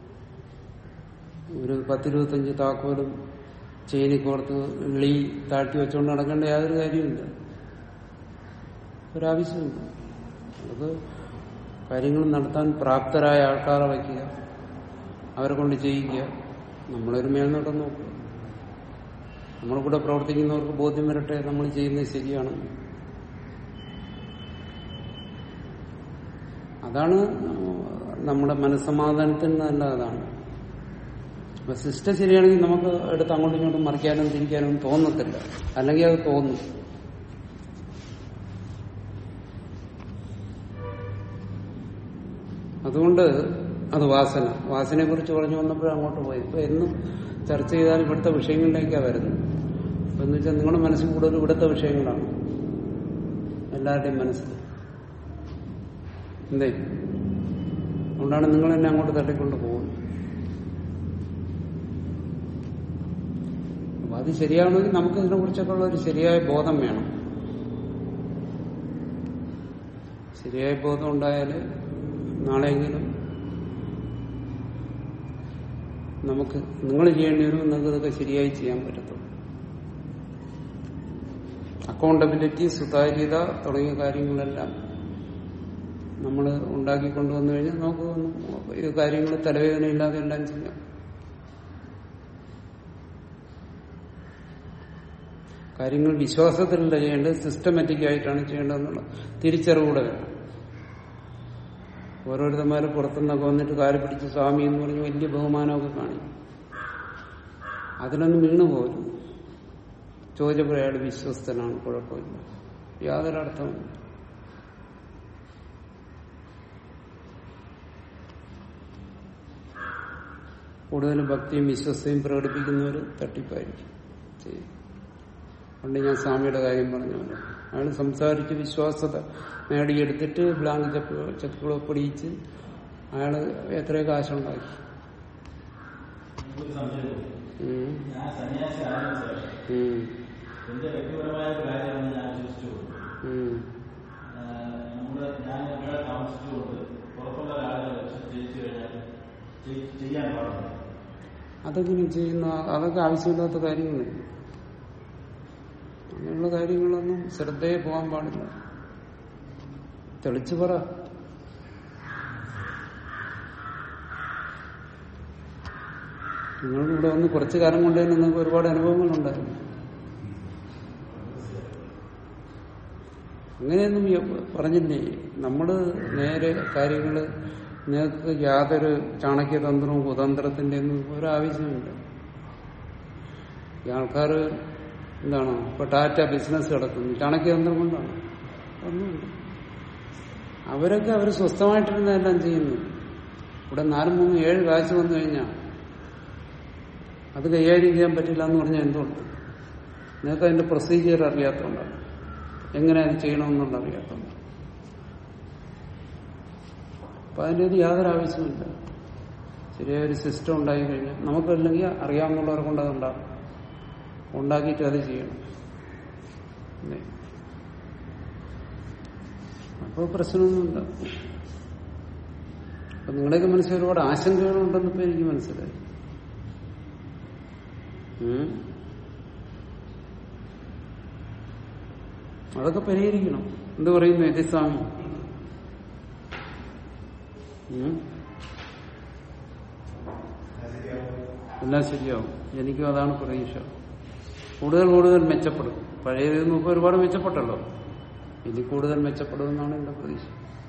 ഒരു പത്തിരുപത്തഞ്ച് താക്കോലും ചെയിനി കോർത്ത് ഇളി താഴ്ത്തി വെച്ചുകൊണ്ട് നടക്കേണ്ട യാതൊരു കാര്യമില്ല ഒരാവശ്യമില്ല അത് കാര്യങ്ങൾ നടത്താൻ പ്രാപ്തരായ ആൾക്കാരെ വയ്ക്കുക അവരെ കൊണ്ട് ചെയ്യിക്കുക നമ്മളൊരു മേൽനോട്ടം നോക്കുക നമ്മുടെ കൂടെ പ്രവർത്തിക്കുന്നവർക്ക് ബോധ്യം വരട്ടെ നമ്മൾ ചെയ്യുന്നത് ശരിയാണ് അതാണ് നമ്മുടെ മനസ്സമാധാനത്തിന് നല്ല അതാണ് അപ്പൊ സിസ്റ്റം ശരിയാണെങ്കിൽ നമുക്ക് എടുത്ത് അങ്ങോട്ടും ഇങ്ങോട്ടും മറിക്കാനും തിരിക്കാനും തോന്നത്തില്ല അല്ലെങ്കിൽ അത് തോന്നും അതുകൊണ്ട് അത് വാസന വാസനയെ കുറിച്ച് പറഞ്ഞു വന്നപ്പോഴും അങ്ങോട്ട് പോയി ഇപ്പൊ എന്നും ചർച്ച ചെയ്താൽ ഇവിടുത്തെ വിഷയങ്ങളിലേക്കാണ് വരുന്നത് അപ്പൊ എന്ന് വെച്ചാൽ നിങ്ങളുടെ മനസ്സിൽ കൂടുതൽ ഇവിടുത്തെ വിഷയങ്ങളാണ് എല്ലാവരുടെയും മനസ്സിൽ എന്തേ അതുകൊണ്ടാണ് നിങ്ങൾ എന്നെ അങ്ങോട്ട് തട്ടിക്കൊണ്ട് പോകുന്നത് അപ്പൊ അത് ശരിയാവണമെങ്കിൽ നമുക്ക് ഇതിനെ കുറിച്ചൊക്കെ ഉള്ള ഒരു ശരിയായ ബോധം വേണം ശരിയായ ബോധം ഉണ്ടായാൽ നാളെയെങ്കിലും നമുക്ക് നിങ്ങൾ ചെയ്യേണ്ടി വരും നിങ്ങൾക്ക് ഇതൊക്കെ ശരിയായി ചെയ്യാൻ പറ്റത്തുള്ളൂ അക്കൗണ്ടബിലിറ്റി സുതാര്യത തുടങ്ങിയ കാര്യങ്ങളെല്ലാം നമ്മൾ ഉണ്ടാക്കിക്കൊണ്ടുവന്നു കഴിഞ്ഞാൽ നമുക്ക് ഒന്നും ഇത് കാര്യങ്ങൾ തലവേദനയില്ലാതെ എല്ലാം ചെയ്യാം കാര്യങ്ങൾ വിശ്വാസത്തിലല്ല ചെയ്യേണ്ടത് സിസ്റ്റമാറ്റിക് ആയിട്ടാണ് ചെയ്യേണ്ടതെന്നുള്ള തിരിച്ചറിവൂടെ വേണം ഓരോരുത്തന്മാര് പുറത്തുനിന്നൊക്കെ വന്നിട്ട് കാല് പിടിച്ച് സ്വാമി എന്ന് പറഞ്ഞ് വലിയ ബഹുമാനമൊക്കെ കാണിക്കും അതിലൊന്നും വീണു പോരും ചോദിച്ചപ്പോൾ അയാൾ വിശ്വസ്തനാണ് കുഴപ്പമില്ല യാതൊരു അർത്ഥമില്ല കൂടുതൽ ഭക്തിയും വിശ്വസ്തയും പ്രകടിപ്പിക്കുന്നവർ തട്ടിപ്പായിരിക്കും ചെയ്യും പണ്ട് ഞാൻ സ്വാമിയുടെ കാര്യം പറഞ്ഞല്ലോ അയാൾ സംസാരിച്ച് വിശ്വാസത നേടിയെടുത്തിട്ട് ബ്ലാങ്ക് ചെക്ക് ചെക്കുകൾ ഒപ്പിടിയിച്ച് അയാൾ എത്രയോ കാശുണ്ടാക്കി ഒരു സംശയം ഉം. ഞാൻ സന്യാസി ആയതിനു ശേഷം ഉം. എന്റെ വ്യക്തിപരമായ ഒരു കാര്യമാണ് ഞാൻ ചോദിച്ചു ഉം. നമ്മുടെ ഞാൻ ഇവിടെ താമസിച്ചുകൊണ്ട് പുറത്തുള്ള ഒരാളെ വെച്ച് ജയിച്ചു കഴിഞ്ഞാൽ ചെയ്- ചെയ്യാൻ പാടില്ല അതെങ്ങനെ ചെയ്യുന്ന അതൊക്കെ ആവശ്യമില്ലാത്ത കാര്യങ്ങളാണ് അങ്ങനെയുള്ള കാര്യങ്ങളൊന്നും ശ്രദ്ധയെ പോകാൻ പാടില്ല തെളിച്ചു പറ നിങ്ങൾ ഇവിടെ വന്ന് കുറച്ചു കാലം കൊണ്ട് തന്നെ നിങ്ങൾക്ക് ഒരുപാട് അനുഭവങ്ങളുണ്ടായിരുന്നു അങ്ങനെയൊന്നും യ- പറഞ്ഞില്ലേ നമ്മള് നേരെ കാര്യങ്ങള് നിങ്ങൾക്ക് യാതൊരു ചാണക്യതന്ത്രവും കുതന്ത്രത്തിന്റെ ഒന്നും ഒരാവശ്യമില്ല ഈ ആൾക്കാർ എന്താണ് ഇപ്പൊ ടാറ്റ ബിസിനസ് കിടക്കുന്നു ചാണക്യതന്ത്രം കൊണ്ടാണ് ഒന്നുമില്ല അവരൊക്കെ അവർ സ്വസ്ഥമായിട്ടിരുന്ന എല്ലാം ചെയ്യുന്നു ഇവിടെ നാലും മൂന്നും ഏഴ് കാശ് വന്നു കഴിഞ്ഞാൽ അത് കൈകാര്യം ചെയ്യാൻ പറ്റില്ല എന്ന് പറഞ്ഞാൽ എന്തുകൊണ്ട് നിങ്ങൾക്ക് അതിന്റെ പ്രൊസീജിയർ അറിയാത്തതുകൊണ്ടാണ് എങ്ങനെ അത് ചെയ്യണമെന്നുള്ള അറിയാത്തതുകൊണ്ട് അപ്പൊ അതിൻ്റെ ഇത് യാതൊരു ആവശ്യമില്ല ശരിയായ ഒരു സിസ്റ്റം ഉണ്ടായി കഴിഞ്ഞാൽ നമുക്കല്ലെങ്കിൽ അറിയാവുന്നവരെ കൊണ്ട് അത് ഉണ്ടാകും ഉണ്ടാക്കിയിട്ട് അത് ചെയ്യണം ഇല്ലേ? അപ്പോൾ പ്രശ്നമൊന്നുമില്ല അപ്പൊ നിങ്ങളുടെയൊക്കെ മനസ്സിൽ ഒരുപാട് ആശങ്കകളുണ്ടെന്ന് ഇപ്പൊ എനിക്ക് മനസ്സിലായി ഉം. അതൊക്കെ പരിഹരിക്കണം എന്ത് പറയുന്നു യതിസ്വാമി ഉം. എല്ലാം ശരിയാവും എനിക്കും അതാണ് പ്രതീക്ഷ കൂടുതൽ കൂടുതൽ മെച്ചപ്പെടും പഴയതിൽ നിന്ന് ഇപ്പൊ ഒരുപാട് മെച്ചപ്പെട്ടല്ലോ ഇനി കൂടുതൽ മെച്ചപ്പെടുമെന്നാണ് എന്റെ പ്രതീക്ഷ